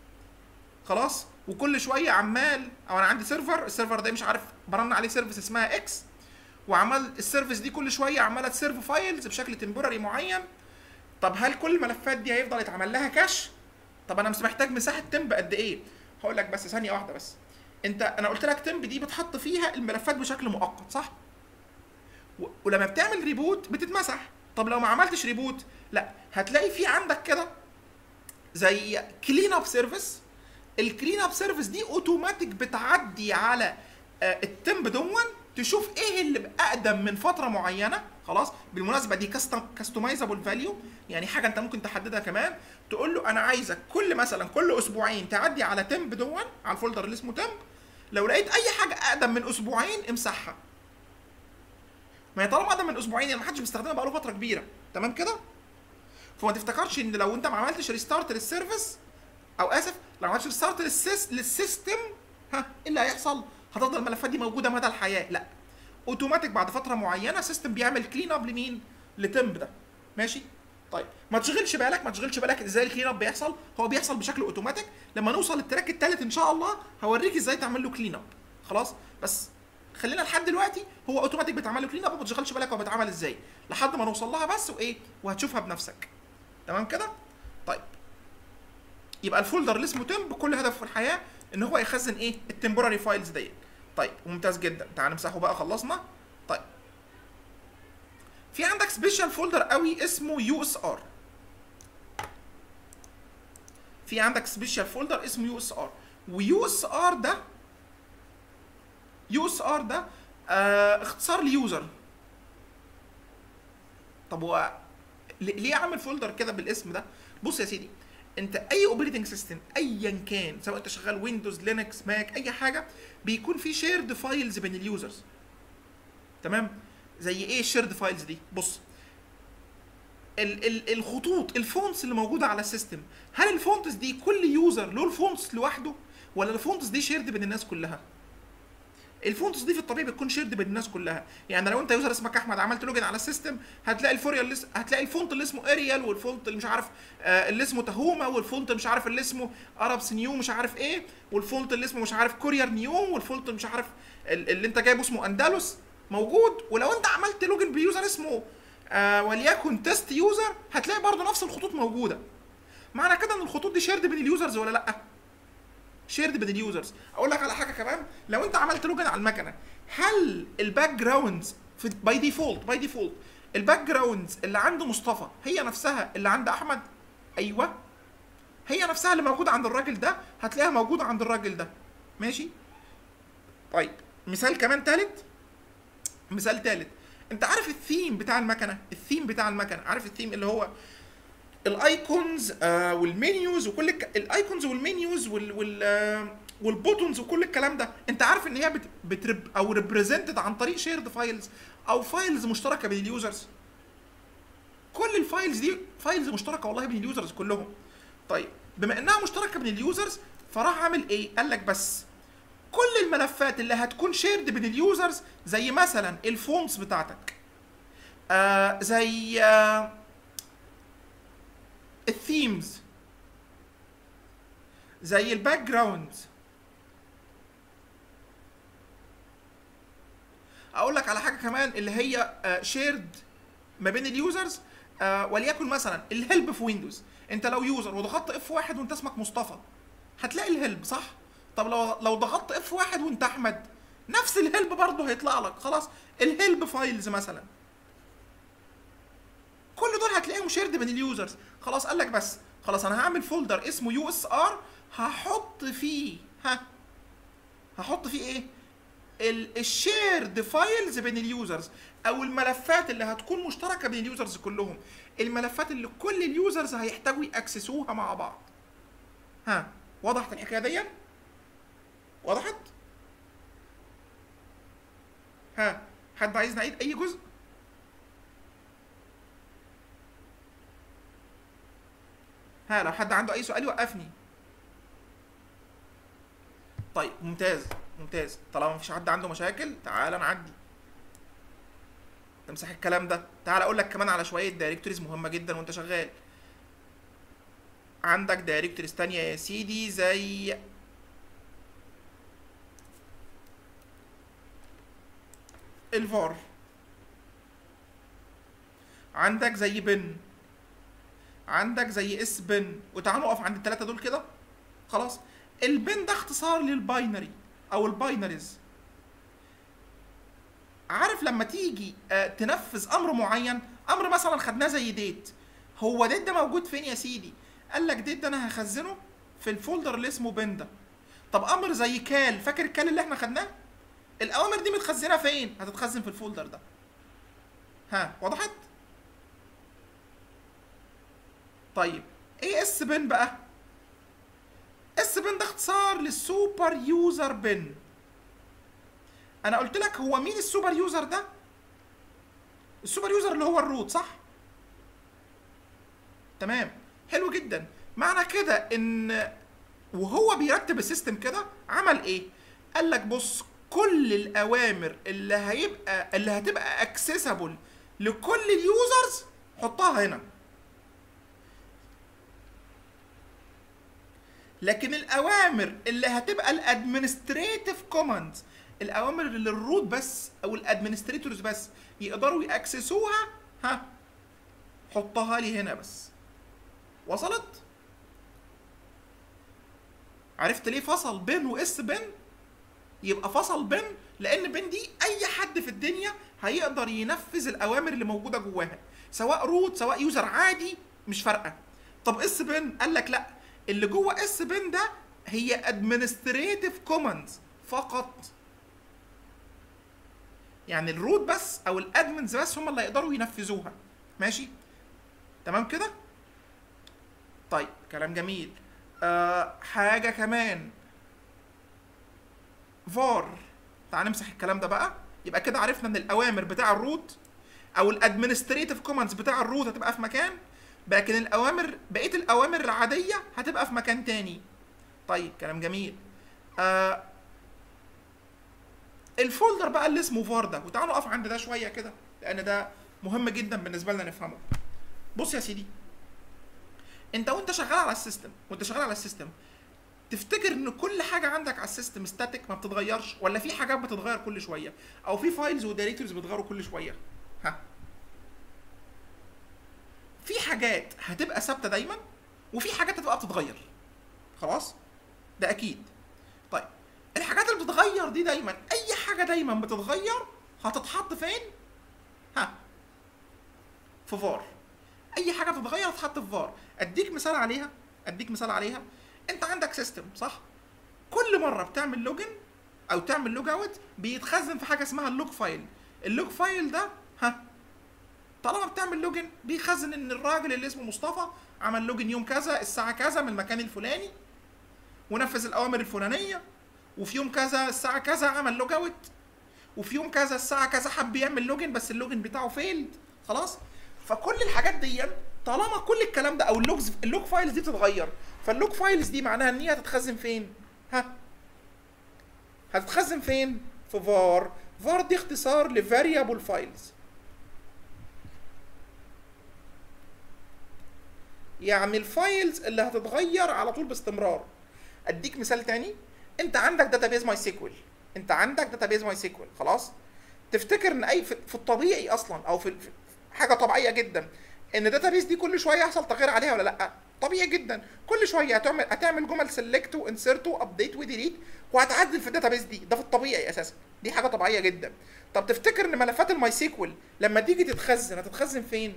خلاص وكل شويه عمال او انا عندي سيرفر السيرفر ده مش عارف برن عليه سيرفيس اسمها اكس وعمال السيرفيس دي كل شويه عماله تسيرف فايلز بشكل تمبوراري معين طب هل كل الملفات دي هيفضل يتعمل لها كاش طب انا مش محتاج مساحه تمب قد ايه هقول لك بس ثانيه واحده بس انت انا قلت لك تمب دي بتحط فيها الملفات بشكل مؤقت صح و- ولما بتعمل ريبوت بتتمسح طب لو ما عملتش ريبوت لا هتلاقي في عندك كده زي كلين اب سيرفيس الكلين اب سيرفيس دي اوتوماتيك بتعدي على آه، التمب دون تشوف ايه اللي اقدم من فتره معينه خلاص بالمناسبه دي كاستمايزابل فاليو يعني حاجه انت ممكن تحددها كمان تقول له انا عايزك كل مثلا كل اسبوعين تعدي على تمب دون على الفولدر اللي اسمه تمب لو لقيت اي حاجه اقدم من اسبوعين امسحها ما هي طالما اقدم من اسبوعين يعني ما حدش بيستخدمها بقاله فتره كبيره تمام كده فما تفتكرش ان لو انت ما عملتش ريستارت للسيرفيس او اسف لو ما عملتش ريستارت للسيس للسيستم ها ايه اللي هيحصل هتفضل الملفات دي موجوده مدى الحياه لا اوتوماتيك بعد فتره معينه سيستم بيعمل كلين اب لمين لتمب ده ماشي طيب ما تشغلش بالك ما تشغلش بالك ازاي الكلين اب بيحصل هو بيحصل بشكل اوتوماتيك لما نوصل للتراك الثالث ان شاء الله هوريك ازاي تعمل له كلين اب خلاص بس خلينا لحد دلوقتي هو اوتوماتيك بيتعمل له كلين اب وما تشغلش بالك هو بيتعمل ازاي لحد ما نوصل لها بس وايه وهتشوفها بنفسك تمام كده طيب يبقى الفولدر اللي اسمه تمب كل هدفه في الحياه ان هو يخزن ايه التمبوراري فايلز ديت طيب ممتاز جدا تعال نمسحه بقى خلصنا طيب في عندك سبيشال فولدر قوي اسمه يو اس ار في عندك سبيشال فولدر اسمه يو اس ار ويو اس ار ده يو اس ار ده آه اختصار ليوزر طب هو ل- ليه عامل فولدر كده بالاسم ده بص يا سيدي انت اي اوبريتنج سيستم ايا كان سواء انت شغال ويندوز لينكس ماك اي حاجه بيكون في شيرد فايلز بين اليوزرز تمام زي ايه الشيرد فايلز دي بص ال ال الخطوط الفونتس اللي موجوده على السيستم هل الفونتس دي كل يوزر له الفونتس لوحده ولا الفونتس دي شيرد بين الناس كلها الفونتس دي في الطبيعي بتكون شيرد بين الناس كلها يعني لو انت يوزر اسمك احمد عملت لوجن على السيستم هتلاقي الفوريال اللي اس- هتلاقي الفونت اللي اسمه اريال والفونت اللي مش عارف آه اللي اسمه تهوما والفونت اللي مش عارف اللي اسمه ارابس نيو مش عارف ايه والفونت اللي اسمه مش عارف كورير نيو والفونت اللي مش عارف ال- اللي انت جايبه اسمه اندلس موجود ولو انت عملت لوجن بيوزر اسمه آه وليكن تيست يوزر هتلاقي برضه نفس الخطوط موجوده معنى كده ان الخطوط دي شيرد بين اليوزرز ولا لا شيرد بين اليوزرز اقول لك على حاجه كمان لو انت عملت لوجن على المكنه هل الباك جراوندز باي ديفولت باي ديفولت الباك جراوندز اللي عند مصطفى هي نفسها اللي عند احمد ايوه هي نفسها اللي موجوده عند الراجل ده هتلاقيها موجوده عند الراجل ده ماشي طيب مثال كمان تالت مثال تالت انت عارف الثيم بتاع المكنه الثيم بتاع المكنه عارف الثيم اللي هو الايكونز آه والمنيوز وكل الك... الايكونز والمنيوز وال وال آه والبوتونز وكل الكلام ده انت عارف ان هي بت... بترب او ريبريزنتد عن طريق شيرد فايلز او فايلز مشتركه بين اليوزرز كل الفايلز دي فايلز مشتركه والله بين اليوزرز كلهم طيب بما انها مشتركه بين اليوزرز فراح عامل ايه قال لك بس كل الملفات اللي هتكون شيرد بين اليوزرز زي مثلا الفونتس بتاعتك آه زي آه الثيمز زي الباك جراوند اقول لك على حاجه كمان اللي هي شيرد ما بين اليوزرز آه وليكن مثلا الهيلب في ويندوز انت لو يوزر وضغطت اف واحد وانت اسمك مصطفى هتلاقي الهيلب صح طب لو لو ضغطت اف واحد وانت احمد نفس الهيلب برضه هيطلع لك خلاص الهيلب فايلز مثلا كل دول هتلاقيهم شيرد بين اليوزرز خلاص قال لك بس خلاص انا هعمل فولدر اسمه يو اس ار هحط فيه ها هحط فيه ايه الشيرد فايلز بين اليوزرز او الملفات اللي هتكون مشتركه بين اليوزرز كلهم الملفات اللي كل اليوزرز هيحتاجوا ياكسسوها مع بعض ها وضحت الحكايه دي وضحت ها حد عايز نعيد اي جزء ها لو حد عنده اي سؤال يوقفني طيب ممتاز ممتاز طالما مفيش حد عنده مشاكل تعال نعدي تمسح الكلام ده تعال اقول لك كمان على شويه دايركتوريز مهمه جدا وانت شغال عندك دايركتوريز تانية يا سيدي زي الفار عندك زي بن عندك زي اس بن وتعالوا نقف عند الثلاثه دول كده خلاص البن ده اختصار للباينري او الباينريز عارف لما تيجي آه، تنفذ امر معين امر مثلا خدناه زي ديت هو ديت ده موجود فين يا سيدي قال لك ديت ده انا هخزنه في الفولدر اللي اسمه بن ده طب امر زي كال فاكر الكال اللي احنا خدناه الاوامر دي متخزنه فين هتتخزن في الفولدر ده ها وضحت طيب ايه اس بن بقى اس بن ده اختصار للسوبر يوزر بن انا قلت لك هو مين السوبر يوزر ده السوبر يوزر اللي هو الروت صح تمام حلو جدا معنى كده ان وهو بيرتب السيستم كده عمل ايه قال لك بص كل الاوامر اللي هيبقى اللي هتبقى اكسسبل لكل اليوزرز حطها هنا لكن الاوامر اللي هتبقى الادمنستريتيف كوماندز الاوامر اللي الروت بس او الادمنستريتورز بس يقدروا ياكسسوها ها حطها لي هنا بس وصلت عرفت ليه فصل بين واس بين يبقى فصل بين لان بين دي اي حد في الدنيا هيقدر ينفذ الاوامر اللي موجوده جواها سواء روت سواء يوزر عادي مش فارقه طب اس بين قال لك لا اللي جوه اس بن ده هي ادمنستريتيف كوماندز فقط يعني الروت بس او الادمنز بس هم اللي يقدروا ينفذوها ماشي تمام كده طيب كلام جميل آه حاجه كمان فار تعال نمسح الكلام ده بقى يبقى كده عرفنا ان الاوامر بتاع الروت او الادمنستريتيف كوماندز بتاع الروت هتبقى في مكان لكن الاوامر بقيه الاوامر العاديه هتبقى في مكان تاني طيب كلام جميل آه الفولدر بقى اللي اسمه فار ده وتعالوا نقف عند ده شويه كده لان ده مهم جدا بالنسبه لنا نفهمه بص يا سيدي انت وانت شغال على السيستم وانت شغال على السيستم تفتكر ان كل حاجه عندك على السيستم ستاتيك ما بتتغيرش ولا في حاجات بتتغير كل شويه او في فايلز ودايركتوريز بيتغيروا كل شويه ها في حاجات هتبقى ثابته دايما وفي حاجات هتبقى بتتغير خلاص ده اكيد طيب الحاجات اللي بتتغير دي دايما اي حاجه دايما بتتغير هتتحط فين ها في فار اي حاجه بتتغير هتتحط في فار اديك مثال عليها اديك مثال عليها انت عندك سيستم صح كل مره بتعمل لوجن او تعمل لوج اوت بيتخزن في حاجه اسمها اللوج فايل اللوج فايل ده ها طالما بتعمل لوجن بيخزن ان الراجل اللي اسمه مصطفى عمل لوجن يوم كذا الساعه كذا من المكان الفلاني ونفذ الاوامر الفلانيه وفي يوم كذا الساعه كذا عمل لوج اوت وفي يوم كذا الساعه كذا حب يعمل لوجن بس اللوجن بتاعه فيلد خلاص فكل الحاجات دي طالما كل الكلام ده او اللوجز اللوج فايلز دي بتتغير فاللوج فايلز دي معناها ان هي هتتخزن فين ها هتتخزن فين في فار فار دي اختصار لفاريبل فايلز يعني الفايلز اللي هتتغير على طول باستمرار اديك مثال تاني انت عندك داتابيز ماي سيكوال انت عندك داتابيز ماي سيكوال خلاص تفتكر ان اي في الطبيعي اصلا او في حاجه طبيعيه جدا ان الداتابيز دي كل شويه يحصل تغيير عليها ولا لا طبيعي جدا كل شويه هتعمل هتعمل جمل سيلكت وانسرت وابديت وديليت وهتعدل في الداتابيز دي ده في الطبيعي اساسا دي حاجه طبيعيه جدا طب تفتكر ان ملفات الماي سيكوال لما تيجي تتخزن هتتخزن فين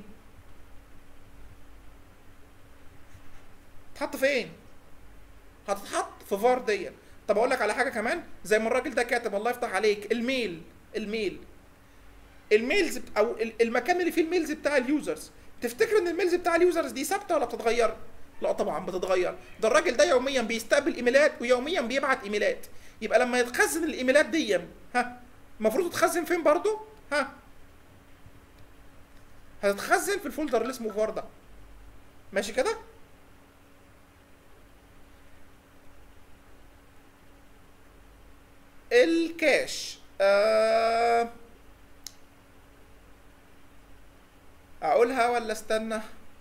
تتحط فين هتتحط في فار دي طب اقول لك على حاجه كمان زي ما الراجل ده كاتب الله يفتح عليك الميل الميل الميلز او المكان اللي فيه الميلز بتاع اليوزرز تفتكر ان الميلز بتاع اليوزرز دي ثابته ولا بتتغير لا طبعا بتتغير ده الراجل ده يوميا بيستقبل ايميلات ويوميا بيبعت ايميلات يبقى لما يتخزن الايميلات دي ها المفروض تتخزن فين برضو ها هتتخزن في الفولدر اللي اسمه فار ده ماشي كده الكاش أه اقولها ولا استنى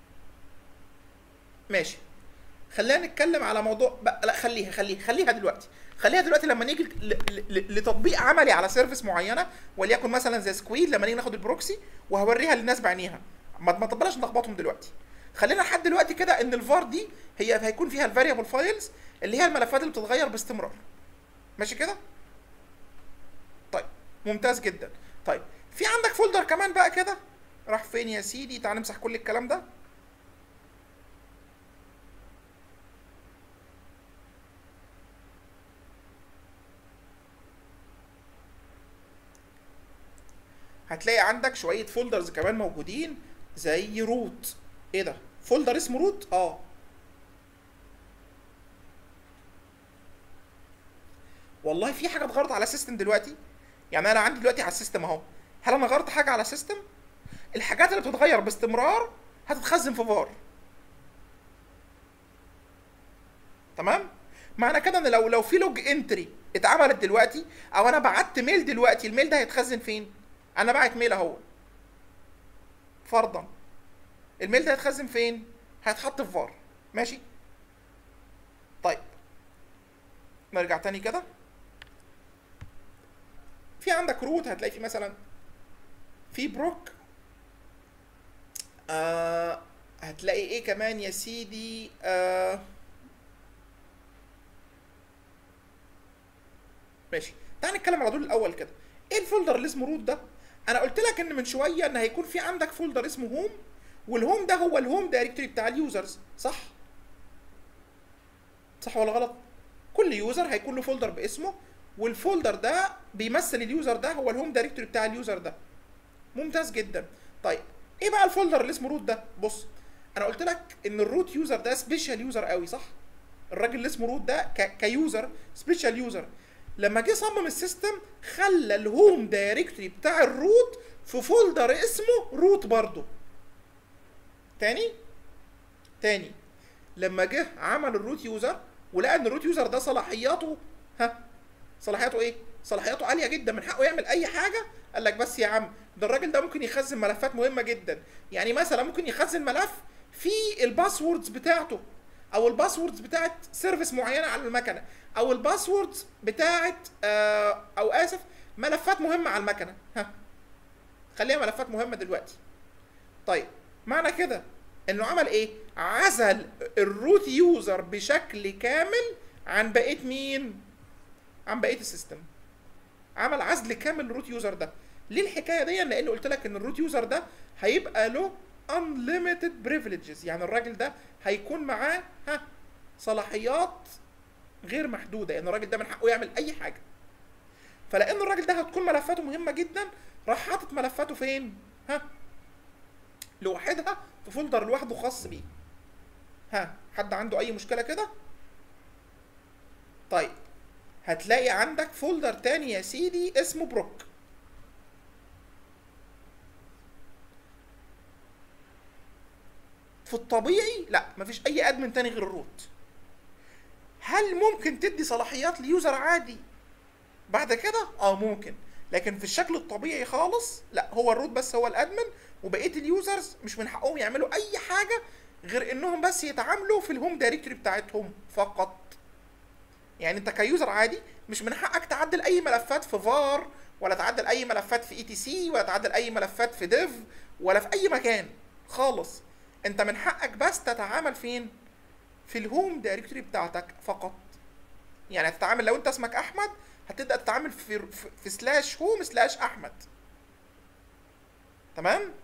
ماشي خلينا نتكلم على موضوع بقى لا خليها خليها خليها دلوقتي خليها دلوقتي لما نيجي لتطبيق عملي على سيرفيس معينه وليكن مثلا زي سكويد لما نيجي ناخد البروكسي وهوريها للناس بعينيها ما ما تبلاش نلخبطهم دلوقتي خلينا لحد دلوقتي كده ان الفار دي هي هيكون فيها الفاريبل فايلز اللي هي الملفات اللي بتتغير باستمرار ماشي كده طيب ممتاز جدا طيب في عندك فولدر كمان بقى كده راح فين يا سيدي تعال نمسح كل الكلام ده هتلاقي عندك شويه فولدرز كمان موجودين زي روت ايه ده فولدر اسمه روت اه والله في حاجه اتغيرت على السيستم دلوقتي يعني انا عندي دلوقتي على السيستم اهو هل انا غيرت حاجه على السيستم الحاجات اللي بتتغير باستمرار هتتخزن في فار تمام معنى كده ان لو لو في لوج انتري اتعملت دلوقتي او انا بعت ميل دلوقتي الميل ده هيتخزن فين انا بعت ميل اهو فرضا الميل ده هيتخزن فين هيتحط في فار ماشي طيب نرجع تاني كده في عندك روت هتلاقي في مثلا في بروك آه هتلاقي ايه كمان يا سيدي آه ماشي تعال نتكلم على دول الاول كده ايه الفولدر اللي اسمه روت ده انا قلت لك ان من شويه ان هيكون في عندك فولدر اسمه هوم والهوم ده هو الهوم دايركتوري بتاع اليوزرز صح صح ولا غلط كل يوزر هيكون له فولدر باسمه والفولدر ده بيمثل اليوزر ده هو الهوم دايركتوري بتاع اليوزر ده ممتاز جدا طيب ايه بقى الفولدر اللي اسمه روت ده بص انا قلت لك ان الروت يوزر ده سبيشال يوزر قوي صح الراجل اللي اسمه روت ده ك... كيوزر سبيشال يوزر لما جه صمم السيستم خلى الهوم دايركتوري بتاع الروت في فولدر اسمه روت برضه تاني تاني لما جه عمل الروت يوزر ولقى ان الروت يوزر ده صلاحياته ها صلاحياته ايه صلاحياته عاليه جدا من حقه يعمل اي حاجه قال لك بس يا عم ده الراجل ده ممكن يخزن ملفات مهمه جدا يعني مثلا ممكن يخزن ملف فيه الباسوردز بتاعته او الباسوردز بتاعت سيرفيس معينه على المكنه او الباسوردز بتاعت آه او اسف ملفات مهمه على المكنه ها خليها ملفات مهمه دلوقتي طيب معنى كده انه عمل ايه عزل الروت يوزر بشكل كامل عن بقيه مين عن بقيه السيستم عمل عزل كامل للروت يوزر ده ليه الحكايه دي لان قلت لك ان الروت يوزر ده هيبقى له unlimited privileges يعني الراجل ده هيكون معاه ها صلاحيات غير محدوده يعني الراجل ده من حقه يعمل اي حاجه فلان الراجل ده هتكون ملفاته مهمه جدا راح حاطط ملفاته فين ها لوحدها في فولدر لوحده خاص بيه ها حد عنده اي مشكله كده طيب هتلاقي عندك فولدر تاني يا سيدي اسمه بروك في الطبيعي لا مفيش اي ادمن تاني غير الروت هل ممكن تدي صلاحيات ليوزر عادي بعد كده اه ممكن لكن في الشكل الطبيعي خالص لا هو الروت بس هو الادمن وبقيه اليوزرز مش من حقهم يعملوا اي حاجه غير انهم بس يتعاملوا في الهوم دايركتوري بتاعتهم فقط يعني انت كيوزر عادي مش من حقك تعدل اي ملفات في فار ولا تعدل اي ملفات في اي تي سي ولا تعدل اي ملفات في ديف ولا في اي مكان خالص انت من حقك بس تتعامل فين في الهوم دايركتوري بتاعتك فقط يعني هتتعامل لو انت اسمك احمد هتبدا تتعامل في في, في سلاش هوم سلاش احمد تمام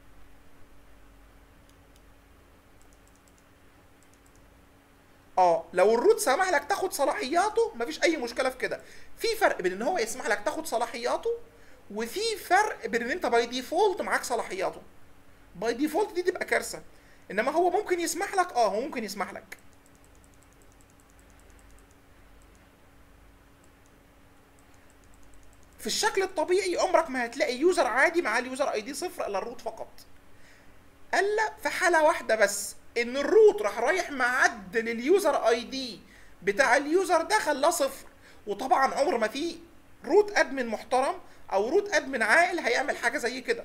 اه لو الروت سمح لك تاخد صلاحياته مفيش اي مشكله في كده في فرق بين ان هو يسمح لك تاخد صلاحياته وفي فرق بين ان انت باي ديفولت معاك صلاحياته باي ديفولت دي تبقى كارثه انما هو ممكن يسمح لك اه هو ممكن يسمح لك في الشكل الطبيعي عمرك ما هتلاقي يوزر عادي مع اليوزر اي دي صفر الا الروت فقط الا في حاله واحده بس ان الروت راح رايح معدل اليوزر اي دي بتاع اليوزر ده خلاه صفر وطبعا عمر ما في روت ادمن محترم او روت ادمن عاقل هيعمل حاجه زي كده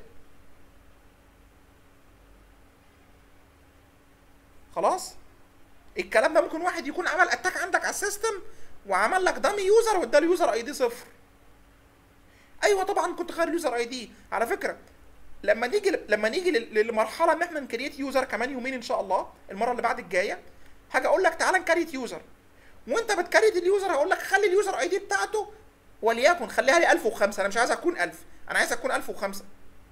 خلاص الكلام ده ممكن واحد يكون عمل اتاك عندك على السيستم وعمل لك دامي يوزر وادى اليوزر اي دي صفر ايوه طبعا كنت غير اليوزر اي دي على فكره لما نيجي لما نيجي للمرحله ان احنا نكريت يوزر كمان يومين ان شاء الله المره اللي بعد الجايه هاجي اقول لك تعالى نكريت يوزر وانت بتكريت اليوزر هقول لك خلي اليوزر اي دي بتاعته وليكن خليها لي 1005 انا مش عايز اكون 1000 انا عايز اكون 1005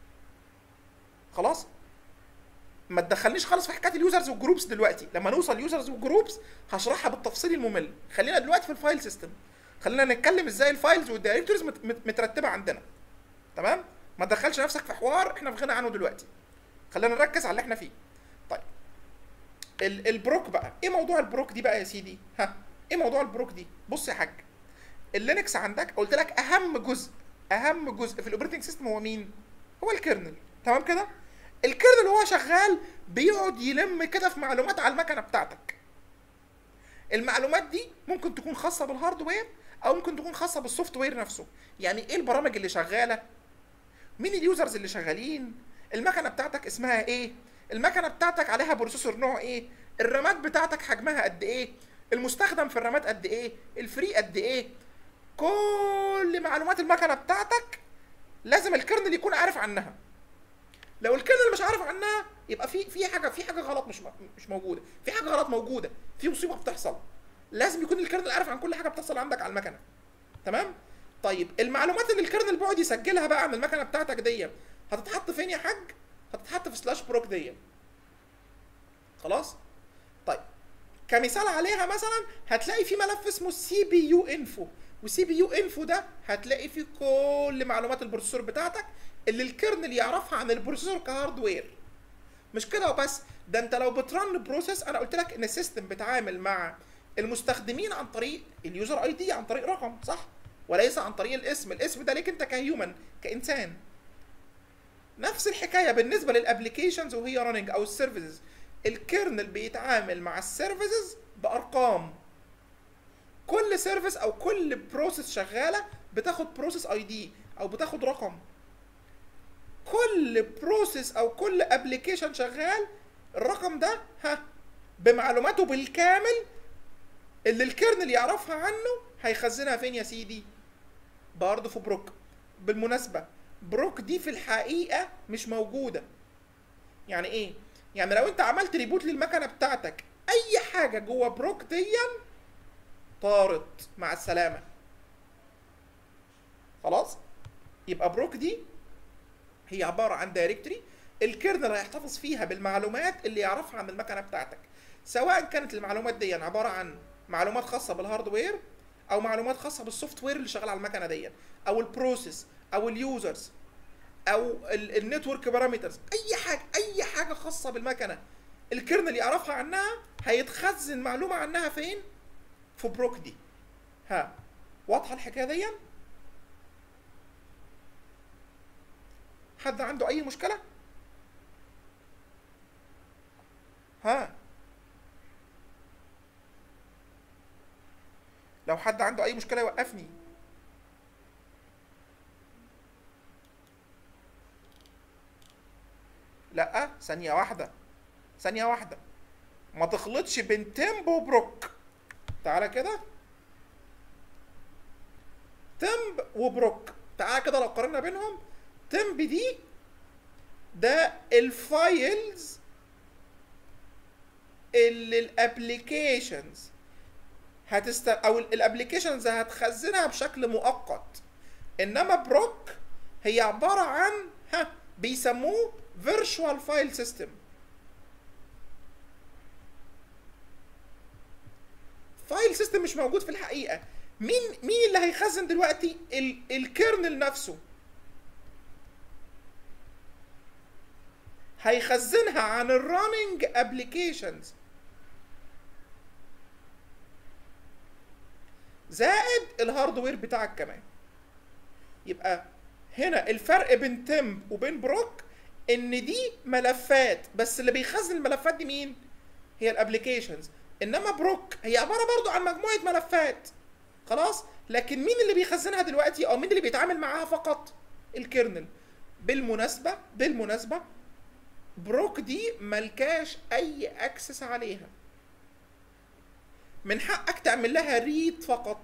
خلاص ما تدخلنيش خالص في حكايه اليوزرز والجروبس دلوقتي لما نوصل يوزرز والجروبس هشرحها بالتفصيل الممل خلينا دلوقتي في الفايل سيستم خلينا نتكلم ازاي الفايلز والدايركتوريز مت مترتبه عندنا تمام ما تدخلش نفسك في حوار احنا في غنى عنه دلوقتي خلينا نركز على اللي احنا فيه طيب ال البروك بقى ايه موضوع البروك دي بقى يا سيدي ها ايه موضوع البروك دي بص يا حاج اللينكس عندك قلت لك اهم جزء اهم جزء في الاوبريتنج سيستم هو مين هو الكيرنل تمام كده الكيرنل وهو شغال بيقعد يلم كده في معلومات على المكنه بتاعتك المعلومات دي ممكن تكون خاصه بالهاردوير او ممكن تكون خاصه بالسوفت وير نفسه يعني ايه البرامج اللي شغاله مين اليوزرز اللي شغالين المكنه بتاعتك اسمها ايه المكنه بتاعتك عليها بروسيسور نوع ايه الرامات بتاعتك حجمها قد ايه المستخدم في الرامات قد ايه الفري قد ايه كل معلومات المكنه بتاعتك لازم الكيرنل يكون عارف عنها لو الكيرنل مش عارف عنها يبقى في في حاجه في حاجه غلط مش مش موجوده في حاجه غلط موجوده في مصيبه بتحصل لازم يكون الكيرنل عارف عن كل حاجه بتحصل عندك على المكنه تمام طيب المعلومات اللي الكيرنل بيقعد يسجلها بقى عن المكنه بتاعتك دي هتتحط فين يا حاج هتتحط في سلاش بروك دي خلاص طيب كمثال عليها مثلا هتلاقي في ملف اسمه سي بي يو انفو وسي بي يو انفو ده هتلاقي فيه كل معلومات البروسيسور بتاعتك اللي الكيرنل يعرفها عن البروسيسور كهاردوير مش كده وبس ده انت لو بترن بروسيس انا قلت لك ان السيستم بيتعامل مع المستخدمين عن طريق اليوزر اي دي عن طريق رقم صح وليس عن طريق الاسم الاسم ده ليك انت كهيومن كانسان نفس الحكايه بالنسبه للابلكيشنز وهي راننج او السيرفيسز الكيرنل بيتعامل مع السيرفيسز بارقام كل سيرفيس او كل بروسيس شغاله بتاخد بروسيس اي دي او بتاخد رقم كل بروسيس او كل ابلكيشن شغال الرقم ده ها بمعلوماته بالكامل اللي الكيرنل يعرفها عنه هيخزنها فين يا سيدي برضه في بروك بالمناسبه بروك دي في الحقيقه مش موجوده يعني ايه يعني لو انت عملت ريبوت للمكنه بتاعتك اي حاجه جوه بروك ديا طارت مع السلامه خلاص يبقى بروك دي هي عباره عن دايركتوري الكيرنل هيحتفظ فيها بالمعلومات اللي يعرفها عن المكنه بتاعتك سواء كانت المعلومات دي عباره عن معلومات خاصه بالهاردوير او معلومات خاصه بالسوفت وير اللي شغال على المكنه دي او البروسيس او اليوزرز او النتورك بارامترز اي حاجه اي حاجه خاصه بالمكنه الكيرنل يعرفها عنها هيتخزن معلومه عنها فين في بروك دي ها واضحه الحكايه دي حد عنده اي مشكله ها لو حد عنده اي مشكله يوقفني لا ثانيه واحده ثانيه واحده ما تخلطش بين تمب وبروك تعالى كده تمب وبروك تعالى كده لو قارنا بينهم تمب دي ده الفايلز اللي الابلكيشنز هتست او الابلكيشنز هتخزنها بشكل مؤقت انما بروك هي عباره عن ها بيسموه فيرتشوال فايل سيستم فايل سيستم مش موجود في الحقيقه مين مين اللي هيخزن دلوقتي ال الكيرنل نفسه هيخزنها عن الرننج ابلكيشنز زائد الهاردوير بتاعك كمان يبقى هنا الفرق بين تمب وبين بروك ان دي ملفات بس اللي بيخزن الملفات دي مين هي الابلكيشنز انما بروك هي عباره برضو عن مجموعه ملفات خلاص لكن مين اللي بيخزنها دلوقتي او مين اللي بيتعامل معاها فقط الكيرنل بالمناسبه بالمناسبه بروك دي ملكاش اي اكسس عليها من حقك تعمل لها ريد فقط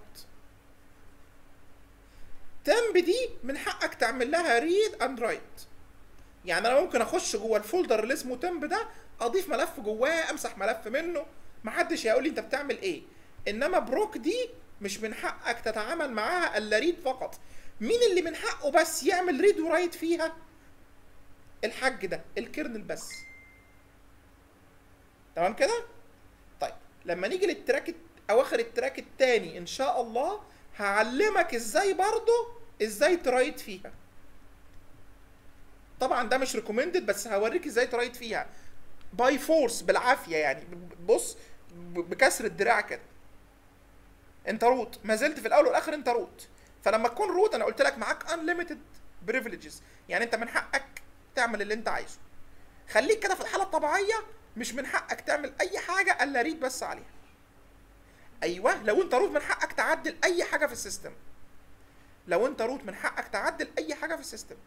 تمب دي من حقك تعمل لها ريد اند رايت يعني انا ممكن اخش جوه الفولدر اللي اسمه تمب ده اضيف ملف جواه امسح ملف منه محدش هيقول لي انت بتعمل ايه انما بروك دي مش من حقك تتعامل معاها الا ريد فقط مين اللي من حقه بس يعمل ريد ورايت فيها الحج ده الكيرنل بس تمام كده طيب لما نيجي للتراك اواخر التراك التاني ان شاء الله هعلمك ازاي برضو ازاي ترايت فيها طبعا ده مش ريكومندد بس هوريك ازاي ترايت فيها باي فورس بالعافيه يعني بص بكسر الدراع كده انت روت ما زلت في الاول والاخر انت روت فلما تكون روت انا قلت لك معاك انليميتد بريفليجز يعني انت من حقك تعمل اللي انت عايزه خليك كده في الحاله الطبيعيه مش من حقك تعمل اي حاجه الا ريد بس عليها ايوه لو انت روت من حقك تعدل اي حاجه في السيستم لو انت روت من حقك تعدل اي حاجه في السيستم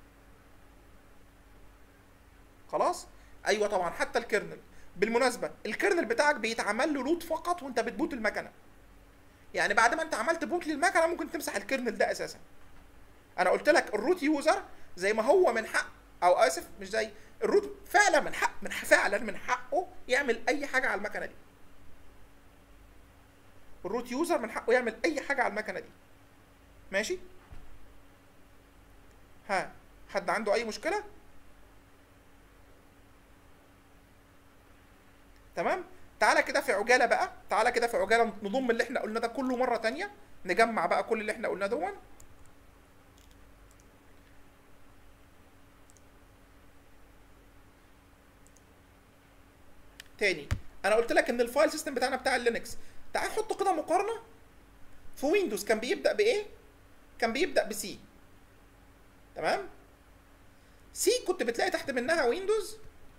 خلاص ايوه طبعا حتى الكيرنل بالمناسبه الكيرنل بتاعك بيتعمل له لوت فقط وانت بتبوت المكنه يعني بعد ما انت عملت بوت للمكنه ممكن تمسح الكيرنل ده اساسا انا قلت لك الروت يوزر زي ما هو من حق او اسف مش زي الروت فعلا من حق من حق فعلا من حقه يعمل اي حاجه على المكنه دي الروت يوزر من حقه يعمل اي حاجه على المكنه دي ماشي ها حد عنده اي مشكله تمام تعالى كده في عجاله بقى تعالى كده في عجاله نضم اللي احنا قلنا ده كله مره تانية نجمع بقى كل اللي احنا قلناه دون تاني انا قلت لك ان الفايل سيستم بتاعنا بتاع اللينكس تعال نحط كده مقارنه في ويندوز كان بيبدا بايه كان بيبدا بسي تمام سي كنت بتلاقي تحت منها ويندوز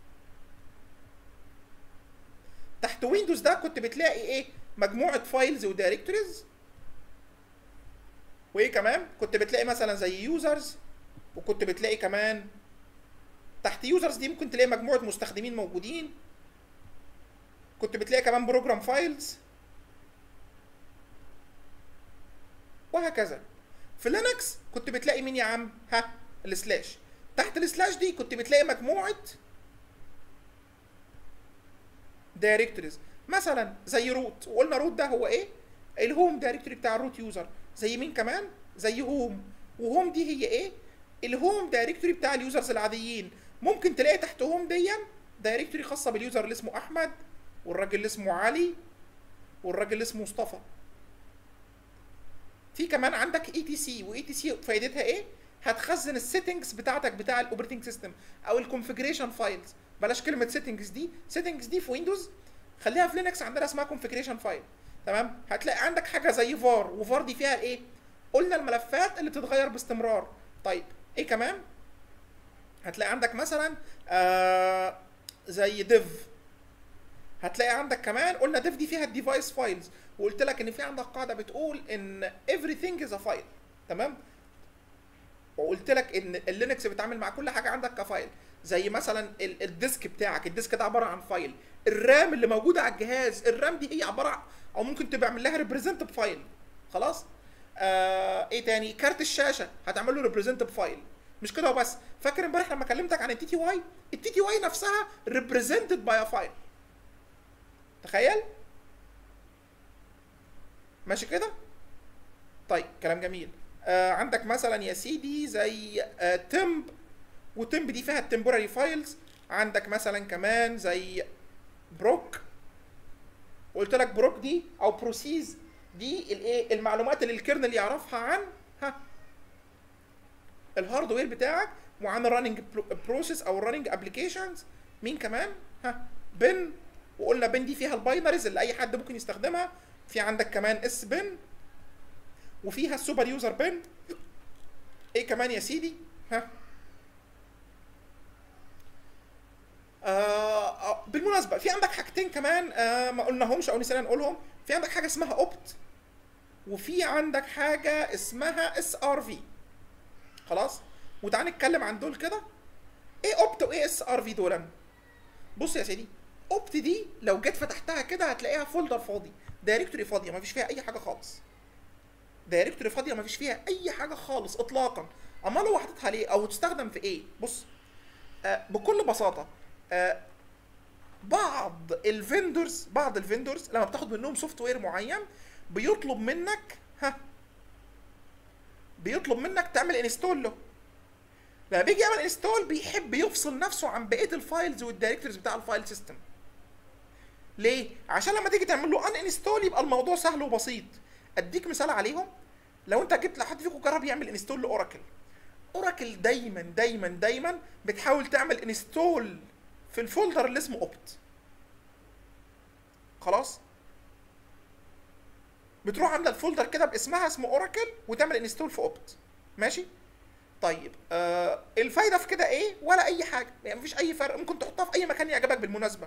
تحت ويندوز ده كنت بتلاقي ايه مجموعه فايلز ودايركتوريز وايه كمان كنت بتلاقي مثلا زي يوزرز وكنت بتلاقي كمان تحت يوزرز دي ممكن تلاقي مجموعه مستخدمين موجودين كنت بتلاقي كمان بروجرام فايلز وهكذا في لينكس كنت بتلاقي مين يا عم ها السلاش تحت السلاش دي كنت بتلاقي مجموعه دايركتوريز مثلا زي روت وقلنا روت ده هو ايه الهوم دايركتوري بتاع الروت يوزر زي مين كمان زي هوم وهوم دي هي ايه الهوم دايركتوري بتاع اليوزرز العاديين ممكن تلاقي تحت هوم دي دايركتوري خاصه باليوزر اللي اسمه احمد والراجل اللي اسمه علي والراجل اللي اسمه مصطفى في كمان عندك اي تي سي واي تي سي فايدتها ايه هتخزن السيتنجز بتاعتك بتاع الاوبريتنج سيستم او الكونفيجريشن فايلز بلاش كلمه سيتنجز دي سيتنجز دي في ويندوز خليها في لينكس عندنا اسمها كونفيجريشن فايل تمام هتلاقي عندك حاجه زي فار وفار دي فيها الايه قلنا الملفات اللي بتتغير باستمرار طيب ايه كمان هتلاقي عندك مثلا آه زي ديف هتلاقي عندك كمان قلنا ديف دي فيها الديفايس فايلز وقلت لك ان في عندك قاعده بتقول ان everything is a file تمام وقلت لك ان اللينكس بيتعامل مع كل حاجه عندك كفايل زي مثلا ال- الديسك بتاعك الديسك ده عباره عن فايل الرام اللي موجوده على الجهاز الرام دي هي عباره عن او ممكن تبقى اعمل لها ريبريزنت بفايل خلاص آه ايه تاني كارت الشاشه هتعمل له ريبريزنت بفايل مش كده وبس فاكر امبارح لما كلمتك عن التي تي واي التي تي واي نفسها ريبريزنتد باي فايل تخيل ماشي كده طيب كلام جميل آه عندك مثلا يا سيدي زي آه تمب وتمب دي فيها التمبوراري فايلز عندك مثلا كمان زي بروك قلت لك بروك دي او بروسيز دي الايه المعلومات اللي الكيرنل يعرفها عن ها الهاردوير بتاعك وعن الرننج بروسيس او الرننج ابلكيشنز مين كمان ها بن وقلنا بن دي فيها الباينريز اللي اي حد ممكن يستخدمها في عندك كمان اس بن وفيها السوبر يوزر بن ايه كمان يا سيدي ها آه آه، بالمناسبه في عندك حاجتين كمان آه ما قلناهمش او نسينا نقولهم في عندك حاجه اسمها اوبت وفي عندك حاجه اسمها اس ار في خلاص وتعال نتكلم عن دول كده ايه اوبت وايه اس ار في دول بص يا سيدي اوبت دي لو جيت فتحتها كده هتلاقيها فولدر فاضي دايركتوري فاضيه ما فيش فيها اي حاجه خالص دايركتوري فاضيه ما فيش فيها اي حاجه خالص اطلاقا امال هو حاططها ليه او تستخدم في ايه بص آه بكل بساطه آه بعض الفندرز بعض الفندرز لما بتاخد منهم سوفت وير معين بيطلب منك ها بيطلب منك تعمل انستول له لما بيجي يعمل انستول بيحب يفصل نفسه عن بقيه الفايلز والدايركتوريز بتاع الفايل سيستم ليه عشان لما تيجي تعمل له ان انستول يبقى الموضوع سهل وبسيط اديك مثال عليهم لو انت جبت لحد فيكم جرب يعمل انستول لاوراكل اوراكل دايما دايما دايما بتحاول تعمل انستول في الفولدر اللي اسمه اوبت خلاص بتروح عامله الفولدر كده باسمها اسمه اوراكل وتعمل انستول في اوبت ماشي طيب آه الفايده في كده ايه ولا اي حاجه يعني مفيش اي فرق ممكن تحطها في اي مكان يعجبك بالمناسبه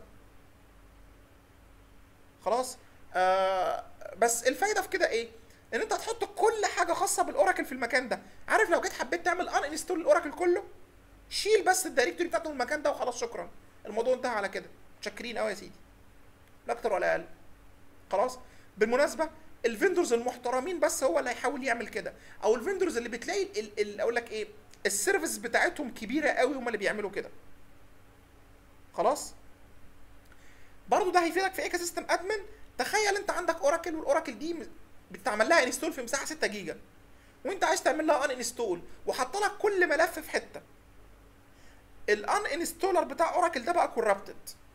خلاص آه بس الفايده في كده ايه ان انت هتحط كل حاجه خاصه بالاوراكل في المكان ده عارف لو جيت حبيت تعمل ان انستول الاوراكل كله شيل بس الدايركتوري بتاعته من المكان ده وخلاص شكرا الموضوع انتهى على كده متشكرين قوي يا سيدي لا اكتر ولا اقل خلاص بالمناسبه الفندرز المحترمين بس هو اللي هيحاول يعمل كده او الفندرز اللي بتلاقي ال- ال- اقول لك ايه السيرفيس بتاعتهم كبيره قوي هم اللي بيعملوا كده خلاص برضه ده هيفيدك في ايكو سيستم ادمن تخيل انت عندك اوراكل والاوراكل دي م- بتعمل لها انستول في مساحه 6 جيجا وانت عايز تعمل لها ان انستول وحاط لك كل ملف في حته الان انستولر بتاع اوراكل ده بقى كورابتد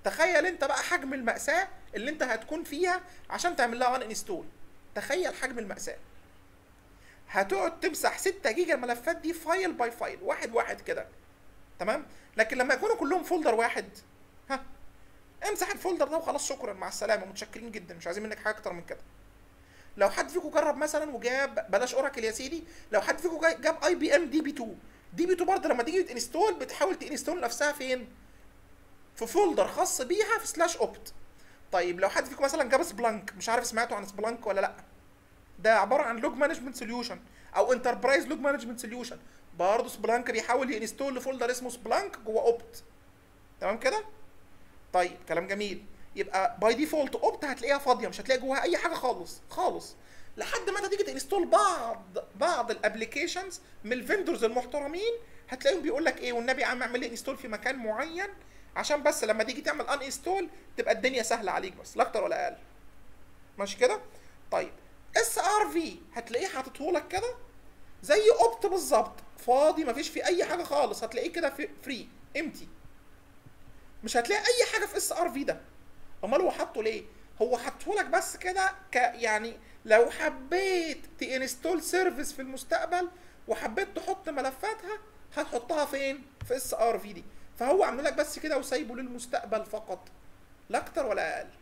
تخيل انت بقى حجم المأساة اللي انت هتكون فيها عشان تعمل لها ان انستول تخيل حجم المأساة هتقعد تمسح 6 جيجا الملفات دي فايل باي فايل واحد واحد كده تمام لكن لما يكونوا كلهم فولدر واحد ها امسح الفولدر ده وخلاص شكرا مع السلامه متشكرين جدا مش عايزين منك حاجه اكتر من كده لو حد فيكم جرب مثلا وجاب بلاش اوراكل يا سيدي لو حد فيكم جاي- جاب اي بي ام دي بي 2 دي بي 2 برضه لما تيجي تنستول بتحاول تنستول نفسها فين في فولدر خاص بيها في سلاش اوبت طيب لو حد فيكم مثلا جاب سبلانك مش عارف سمعتوا عن سبلانك ولا لا ده عباره عن لوج مانجمنت سوليوشن او انتربرايز لوج مانجمنت سوليوشن برضه سبلانك بيحاول ينستول لفولدر اسمه سبلانك جوه اوبت تمام كده طيب كلام جميل يبقى باي ديفولت اوبت هتلاقيها فاضيه مش هتلاقي جواها اي حاجه خالص خالص لحد ما انت تيجي تنستول بعض بعض الابلكيشنز من الفندرز المحترمين هتلاقيهم بيقول لك ايه والنبي يا عم اعمل لي انستول في مكان معين عشان بس لما تيجي تعمل ان انستول تبقى الدنيا سهله عليك بس لا اكتر ولا اقل ماشي كده طيب اس ار في هتلاقيه حاططه لك كده زي اوبت بالظبط فاضي مفيش فيه اي حاجه خالص هتلاقيه كده فري امتي مش هتلاقي اي حاجه في اس ار في ده امال هو حاطه ليه هو حاطه لك بس كده ك يعني لو حبيت تنستول سيرفيس في المستقبل وحبيت تحط ملفاتها هتحطها فين في اس ار في دي فهو عامل لك بس كده وسايبه للمستقبل فقط لا اكتر ولا اقل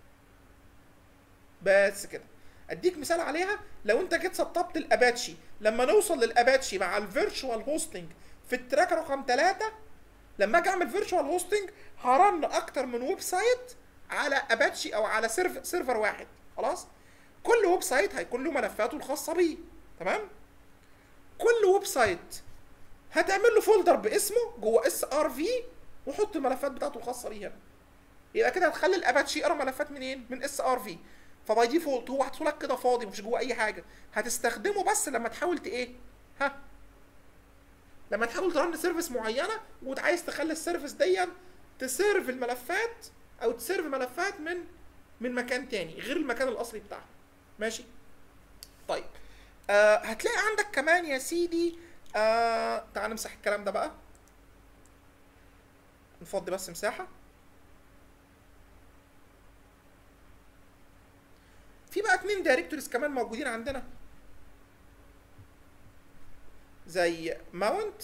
بس كده اديك مثال عليها لو انت جيت سطبت الاباتشي لما نوصل للاباتشي مع الفيرتشوال هوستنج في التراك رقم 3 لما اجي اعمل فيرتشوال هوستنج هرن اكتر من ويب سايت على اباتشي او على سيرف سيرفر واحد خلاص كل ويب سايت هيكون له ملفاته الخاصه بيه تمام كل ويب سايت هتعمل له فولدر باسمه جوه اس ار في وحط الملفات بتاعته الخاصه بيه هنا يبقى كده هتخلي الاباتشي يقرا ملفات منين من اس ار في فباي ديفولت هو حاطط لك كده فاضي مش جوه اي حاجه هتستخدمه بس لما تحاول ت ايه ها لما تحاول ترن سيرفيس معينه وعايز تخلي السيرفيس دي تسيرف الملفات او تسيرف ملفات من من مكان تاني غير المكان الاصلي بتاعها ماشي طيب آه هتلاقي عندك كمان يا سيدي آه تعال نمسح الكلام ده بقى نفضي بس مساحه في بقى اتنين دايركتوريز كمان موجودين عندنا زي ماونت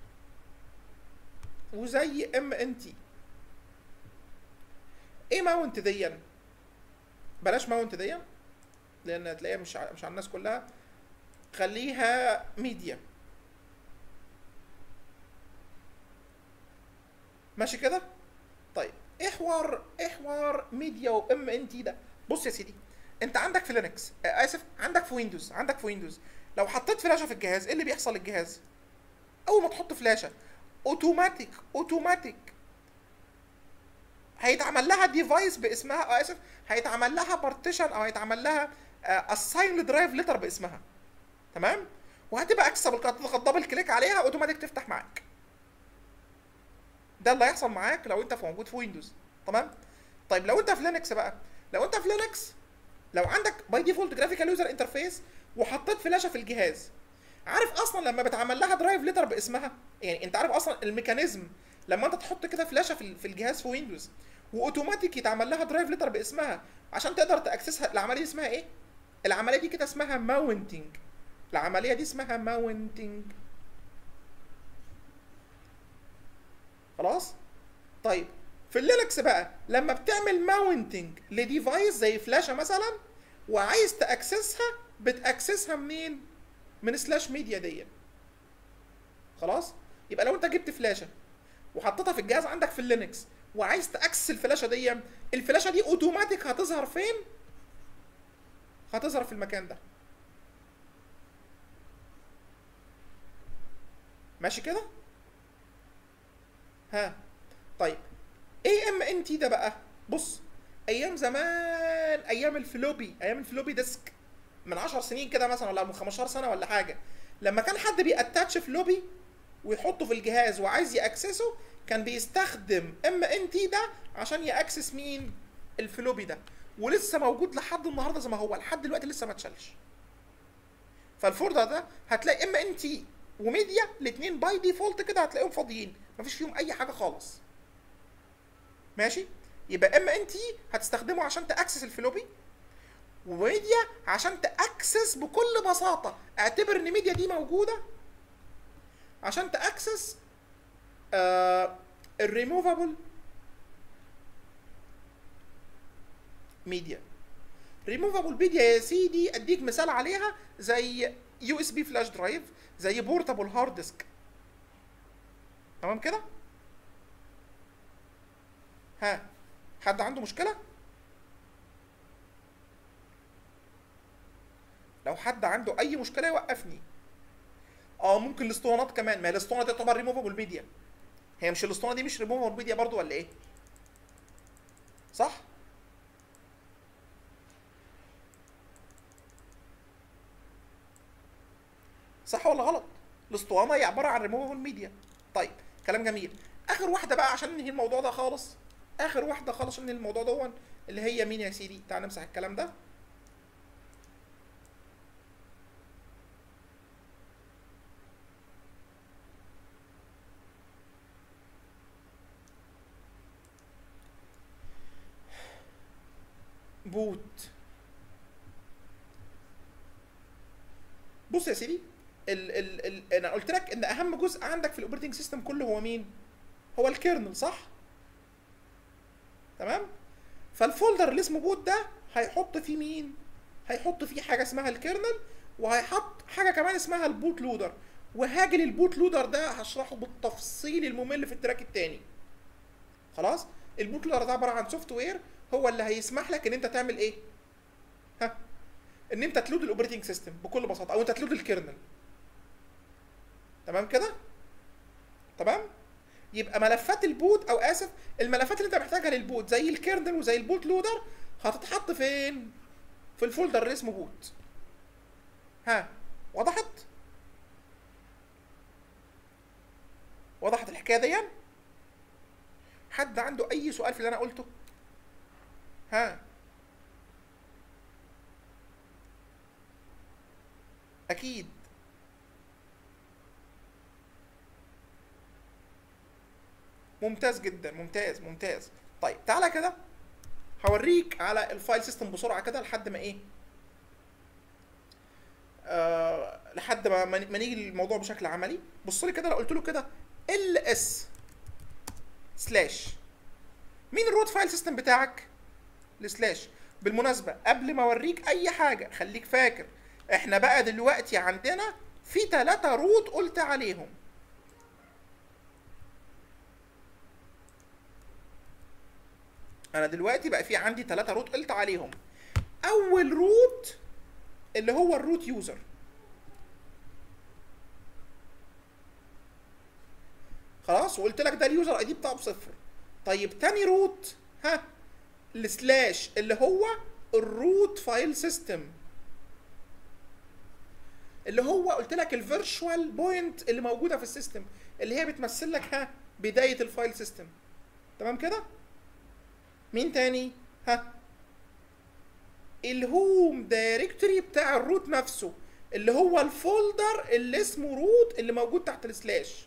وزي ام ان تي ايه ماونت ديا بلاش ماونت ديا لان هتلاقيها مش ع- مش على الناس كلها خليها ميديا ماشي كده طيب ايه حوار ايه حوار ميديا وام ان تي ده بص يا سيدي انت عندك في لينكس آه، اسف عندك في ويندوز عندك في ويندوز لو حطيت فلاشه في الجهاز ايه اللي بيحصل للجهاز اول ما تحط فلاشه اوتوماتيك اوتوماتيك هيتعمل لها ديفايس باسمها آه، اسف هيتعمل لها بارتيشن او هيتعمل لها اساين درايف ليتر باسمها تمام وهتبقى اكسبل تضغط دبل كليك عليها اوتوماتيك تفتح معاك ده اللي هيحصل معاك لو انت في موجود في ويندوز تمام طيب لو انت في لينكس بقى لو انت في لينكس لو عندك باي ديفولت جرافيكال يوزر انترفيس وحطيت فلاشه في الجهاز عارف اصلا لما بتعمل لها درايف ليتر باسمها يعني انت عارف اصلا الميكانيزم لما انت تحط كده فلاشه في في الجهاز في ويندوز واوتوماتيك يتعمل لها درايف ليتر باسمها عشان تقدر تاكسسها العمليه دي اسمها ايه العمليه دي كده اسمها ماونتنج العمليه دي اسمها ماونتنج خلاص طيب في اللينكس بقى لما بتعمل ماونتنج لديفايس زي فلاشه مثلا وعايز تاكسسها بتاكسسها منين من سلاش ميديا دي خلاص يبقى لو انت جبت فلاشه وحطيتها في الجهاز عندك في اللينكس وعايز تاكسس الفلاشه دي الفلاشه دي اوتوماتيك هتظهر فين هتظهر في المكان ده ماشي كده ها طيب ايه ام ان تي ده بقى بص ايام زمان ايام الفلوبي ايام الفلوبي ديسك من 10 سنين كده مثلا ولا من 15 سنه ولا حاجه لما كان حد بيأتاتش فلوبي ويحطه في الجهاز وعايز ياكسسه كان بيستخدم ام ان تي ده عشان ياكسس مين الفلوبي ده ولسه موجود لحد النهارده زي ما هو لحد دلوقتي لسه ما اتشالش فالفولدر ده هتلاقي ام ان تي وميديا الاثنين باي ديفولت كده هتلاقيهم فاضيين مفيش فيهم اي حاجه خالص ماشي يبقى ام ان تي هتستخدمه عشان تاكسس الفلوبي وميديا عشان تاكسس بكل بساطه اعتبر ان ميديا دي موجوده عشان تاكسس آه الريموفابل ميديا ريموفابل ميديا يا سيدي اديك مثال عليها زي يو اس بي فلاش درايف زي بورتابل هارد ديسك تمام كده ها حد عنده مشكله لو حد عنده اي مشكله يوقفني اه ممكن الاسطوانات كمان ما هي الاسطوانه دي تعتبر ريموفابل ميديا هي مش الاسطوانه دي مش ريموفابل ميديا برضو ولا ايه صح صح ولا غلط الاسطوانه هي عباره عن ريموفابل ميديا طيب كلام جميل اخر واحده بقى عشان ننهي الموضوع ده خالص اخر واحده خالص من الموضوع دون اللي هي مين يا سيدي تعال نمسح الكلام ده بوت بص يا سيدي ال ال ال انا قلت لك ان اهم جزء عندك في الاوبريتنج سيستم كله هو مين هو الكيرنل صح تمام فالفولدر اللي اسمه بوت ده هيحط فيه مين هيحط فيه حاجه اسمها الكيرنل وهيحط حاجه كمان اسمها البوت لودر وهاجي للبوت لودر ده هشرحه بالتفصيل الممل في التراك التاني خلاص البوت لودر ده عباره عن سوفت وير هو اللي هيسمح لك ان انت تعمل ايه ها ان انت تلود الاوبريتنج سيستم بكل بساطه او انت تلود الكيرنل تمام كده تمام يبقى ملفات البوت او اسف الملفات اللي انت محتاجها للبوت زي الكيرنل وزي البوت لودر هتتحط فين في الفولدر اللي اسمه بوت ها وضحت وضحت الحكايه دي حد عنده اي سؤال في اللي انا قلته ها اكيد ممتاز جدا ممتاز ممتاز طيب تعالى كده هوريك على الفايل سيستم بسرعه كده لحد ما ايه آه لحد ما ما نيجي للموضوع بشكل عملي بص لي كده لو قلت له كده ال اس سلاش مين الروت فايل سيستم بتاعك السلاش بالمناسبه قبل ما اوريك اي حاجه خليك فاكر احنا بقى دلوقتي عندنا في ثلاثة روت قلت عليهم انا دلوقتي بقى في عندي ثلاثة روت قلت عليهم اول روت اللي هو الروت يوزر خلاص وقلت لك ده اليوزر اي دي بتاعه بصفر طيب تاني روت ها السلاش اللي هو الروت فايل سيستم اللي هو قلت لك الفيرتشوال بوينت اللي موجوده في السيستم اللي هي بتمثل لك ها بدايه الفايل سيستم تمام كده مين تاني ها الهوم دايركتوري بتاع الروت نفسه اللي هو الفولدر اللي اسمه روت اللي موجود تحت السلاش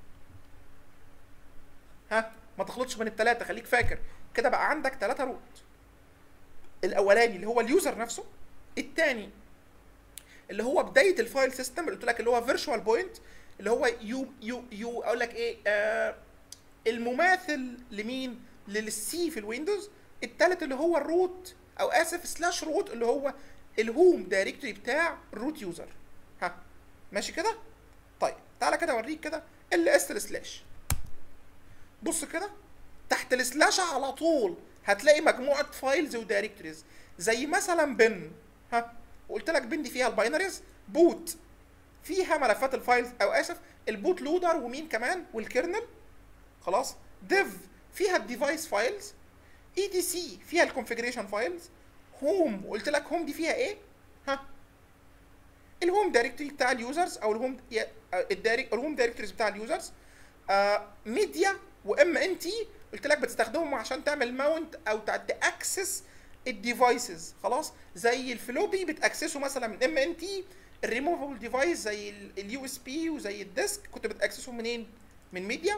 ها ما تخلطش بين الثلاثه خليك فاكر كده بقى عندك ثلاثه روت الاولاني اللي هو اليوزر نفسه الثاني اللي هو بدايه الفايل سيستم اللي قلت لك اللي هو فيرتشوال بوينت اللي هو يو يو يو اقول لك ايه آه المماثل لمين للسي في الويندوز الثالث اللي هو الروت او اسف سلاش روت اللي هو الهوم دايركتوري بتاع الروت يوزر ها ماشي كده طيب تعالى كده اوريك كده ال اس سلاش بص كده تحت السلاش على طول هتلاقي مجموعه فايلز ودايركتوريز زي مثلا بن ها وقلت لك بن دي فيها الباينريز بوت فيها ملفات الفايلز او اسف البوت لودر ومين كمان والكيرنل خلاص ديف فيها الديفايس فايلز اي دي سي فيها الكونفيجريشن فايلز هوم قلت لك هوم دي فيها ايه ها الهوم دايركتوري بتاع اليوزرز او الهوم الدايركت الهوم دايركتوريز بتاع اليوزرز آه ميديا وام ان تي قلت لك بتستخدمهم عشان تعمل ماونت او تاكسس الديفايسز خلاص زي الفلوبي بتاكسسه مثلا من ام ان تي الريموفبل ديفايس زي اليو اس بي وزي الديسك كنت بتاكسسه منين من ميديا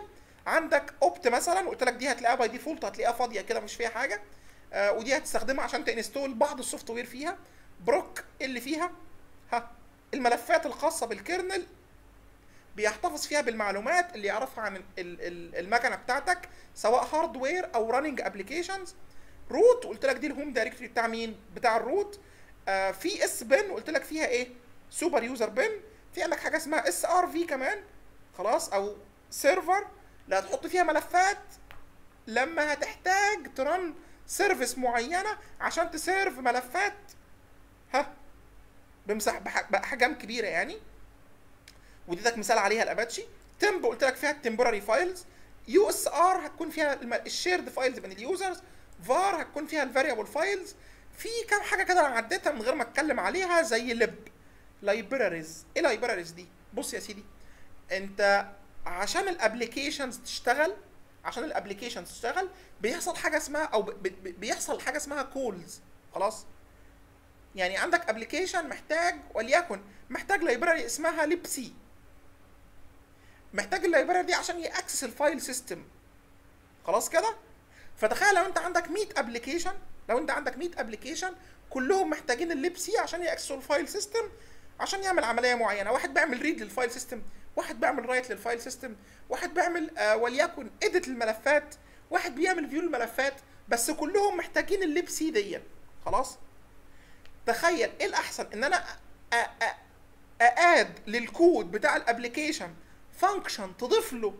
عندك اوبت مثلا قلت لك دي هتلاقيها باي ديفولت هتلاقيها فاضيه كده مش فيها حاجه آه ودي هتستخدمها عشان تنستول بعض السوفت وير فيها بروك اللي فيها ها الملفات الخاصه بالكيرنل بيحتفظ فيها بالمعلومات اللي يعرفها عن ال- ال- المكنه بتاعتك سواء هاردوير او راننج ابلكيشنز روت قلت لك دي الهوم دايركتوري بتاع مين بتاع الروت آه في اس بن قلت لك فيها ايه سوبر يوزر بن في عندك حاجه اسمها اس ار في كمان خلاص او سيرفر اللي هتحط فيها ملفات لما هتحتاج ترن سيرفيس معينه عشان تسيرف ملفات ها بمساحه بح- باحجام كبيره يعني واديتك مثال عليها الاباتشي تمب قلت لك فيها التمبوراري فايلز يو اس ار هتكون فيها الشيرد فايلز بين اليوزرز فار هتكون فيها الفاريبل فايلز في كام حاجه كده انا عديتها من غير ما اتكلم عليها زي لب لايبراريز ايه لايبراريز دي بص يا سيدي انت عشان الابلكيشنز تشتغل عشان الابلكيشنز تشتغل بيحصل حاجه اسمها او ب- ب- بيحصل حاجه اسمها كولز خلاص يعني عندك ابلكيشن محتاج وليكن محتاج لايبراري اسمها ليبسي محتاج اللايبراري دي عشان ياكسس الفايل سيستم خلاص كده فتخيل لو انت عندك 100 ابلكيشن لو انت عندك 100 ابلكيشن كلهم محتاجين الليبسي عشان ياكسسوا الفايل سيستم عشان يعمل عمليه معينه واحد بيعمل ريد للفايل سيستم واحد بيعمل رايت للفايل سيستم واحد بيعمل آه وليكن اديت للملفات واحد بيعمل فيو للملفات بس كلهم محتاجين الليبسي دي خلاص تخيل ايه الاحسن ان انا أ- أ- أ- ااد للكود بتاع الابلكيشن فانكشن تضيف له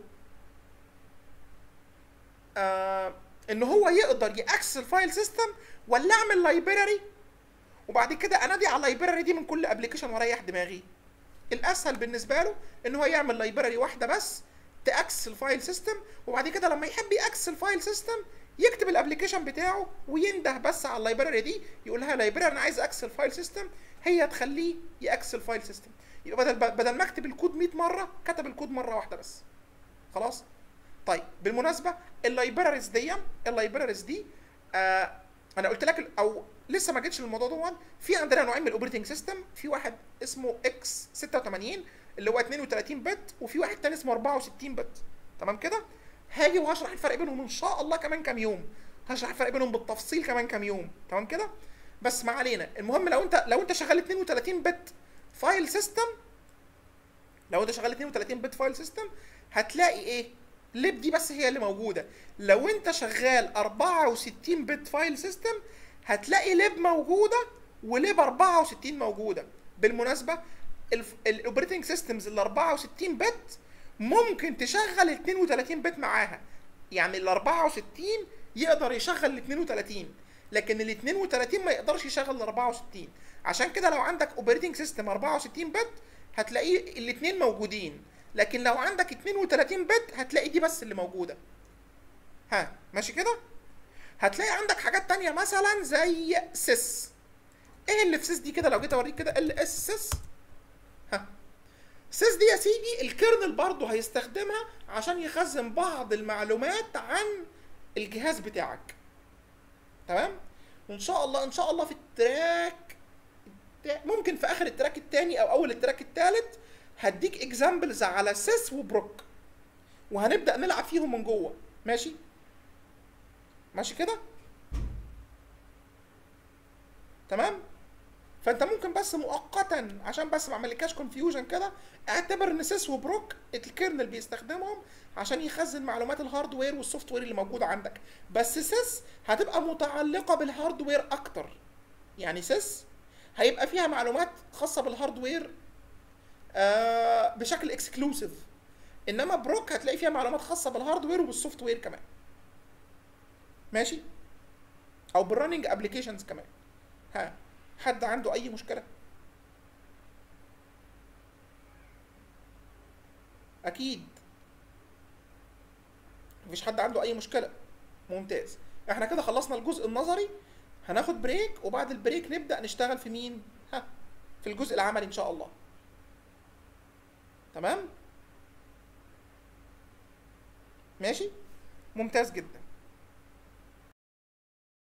آه ان هو يقدر ياكسس الفايل سيستم ولا اعمل لايبراري وبعد كده انادي على اللايبراري دي من كل ابلكيشن واريح دماغي الاسهل بالنسبه له ان هو يعمل لايبراري واحده بس تاكسس الفايل سيستم وبعد كده لما يحب ياكسس الفايل سيستم يكتب الابلكيشن بتاعه وينده بس على اللايبراري دي يقول لها لايبراري انا عايز اكسس الفايل سيستم هي تخليه ياكسس الفايل سيستم يبقى بدل بدل ما اكتب الكود 100 مره كتب الكود مره واحده بس خلاص طيب بالمناسبه اللايبراريز دي اللايبراريز دي آه انا قلت لك او لسه ما جيتش للموضوع ده في عندنا نوعين من الاوبريتنج سيستم في واحد اسمه اكس 86 اللي هو 32 بت وفي واحد تاني اسمه 64 بت تمام كده هاجي وهشرح الفرق بينهم ان شاء الله كمان كام يوم هشرح الفرق بينهم بالتفصيل كمان كام يوم تمام كده بس ما علينا المهم لو انت لو انت شغال 32 بت فايل سيستم لو انت شغال 32 بت فايل سيستم هتلاقي ايه ليب دي بس هي اللي موجوده لو انت شغال 64 بت فايل سيستم هتلاقي ليب موجوده وليب 64 موجوده بالمناسبه الاوبريتنج سيستمز ال 64 بت ممكن تشغل 32 بت معاها يعني ال 64 يقدر يشغل ال 32 لكن ال 32 ما يقدرش يشغل ال 64 عشان كده لو عندك اوبريتنج سيستم 64 بت هتلاقيه الاثنين موجودين لكن لو عندك 32 بت هتلاقي دي بس اللي موجوده ها ماشي كده هتلاقي عندك حاجات تانية مثلا زي سيس ايه اللي في سيس دي كده لو جيت اوريك كده ال اس سيس ها سيس دي يا سيدي الكيرنل برضه هيستخدمها عشان يخزن بعض المعلومات عن الجهاز بتاعك تمام وان شاء الله ان شاء الله في التراك ممكن في اخر التراك التاني او اول التراك التالت هديك اكزامبلز على سيس وبروك وهنبدا نلعب فيهم من جوه ماشي ماشي كده تمام فانت ممكن بس مؤقتا عشان بس ما اعملكاش كونفيوجن كده اعتبر ان سيس وبروك الكيرنل بيستخدمهم عشان يخزن معلومات الهاردوير والسوفت وير اللي موجوده عندك بس سيس هتبقى متعلقه بالهاردوير اكتر يعني سيس هيبقى فيها معلومات خاصه بالهاردوير آه بشكل اكسكلوسيف انما بروك هتلاقي فيها معلومات خاصه بالهاردوير وبالسوفت وير كمان ماشي او بالرننج ابلكيشنز كمان ها حد عنده اي مشكله اكيد مفيش حد عنده اي مشكله ممتاز احنا كده خلصنا الجزء النظري هناخد بريك وبعد البريك نبدا نشتغل في مين ها في الجزء العملي ان شاء الله تمام ماشي ممتاز جدا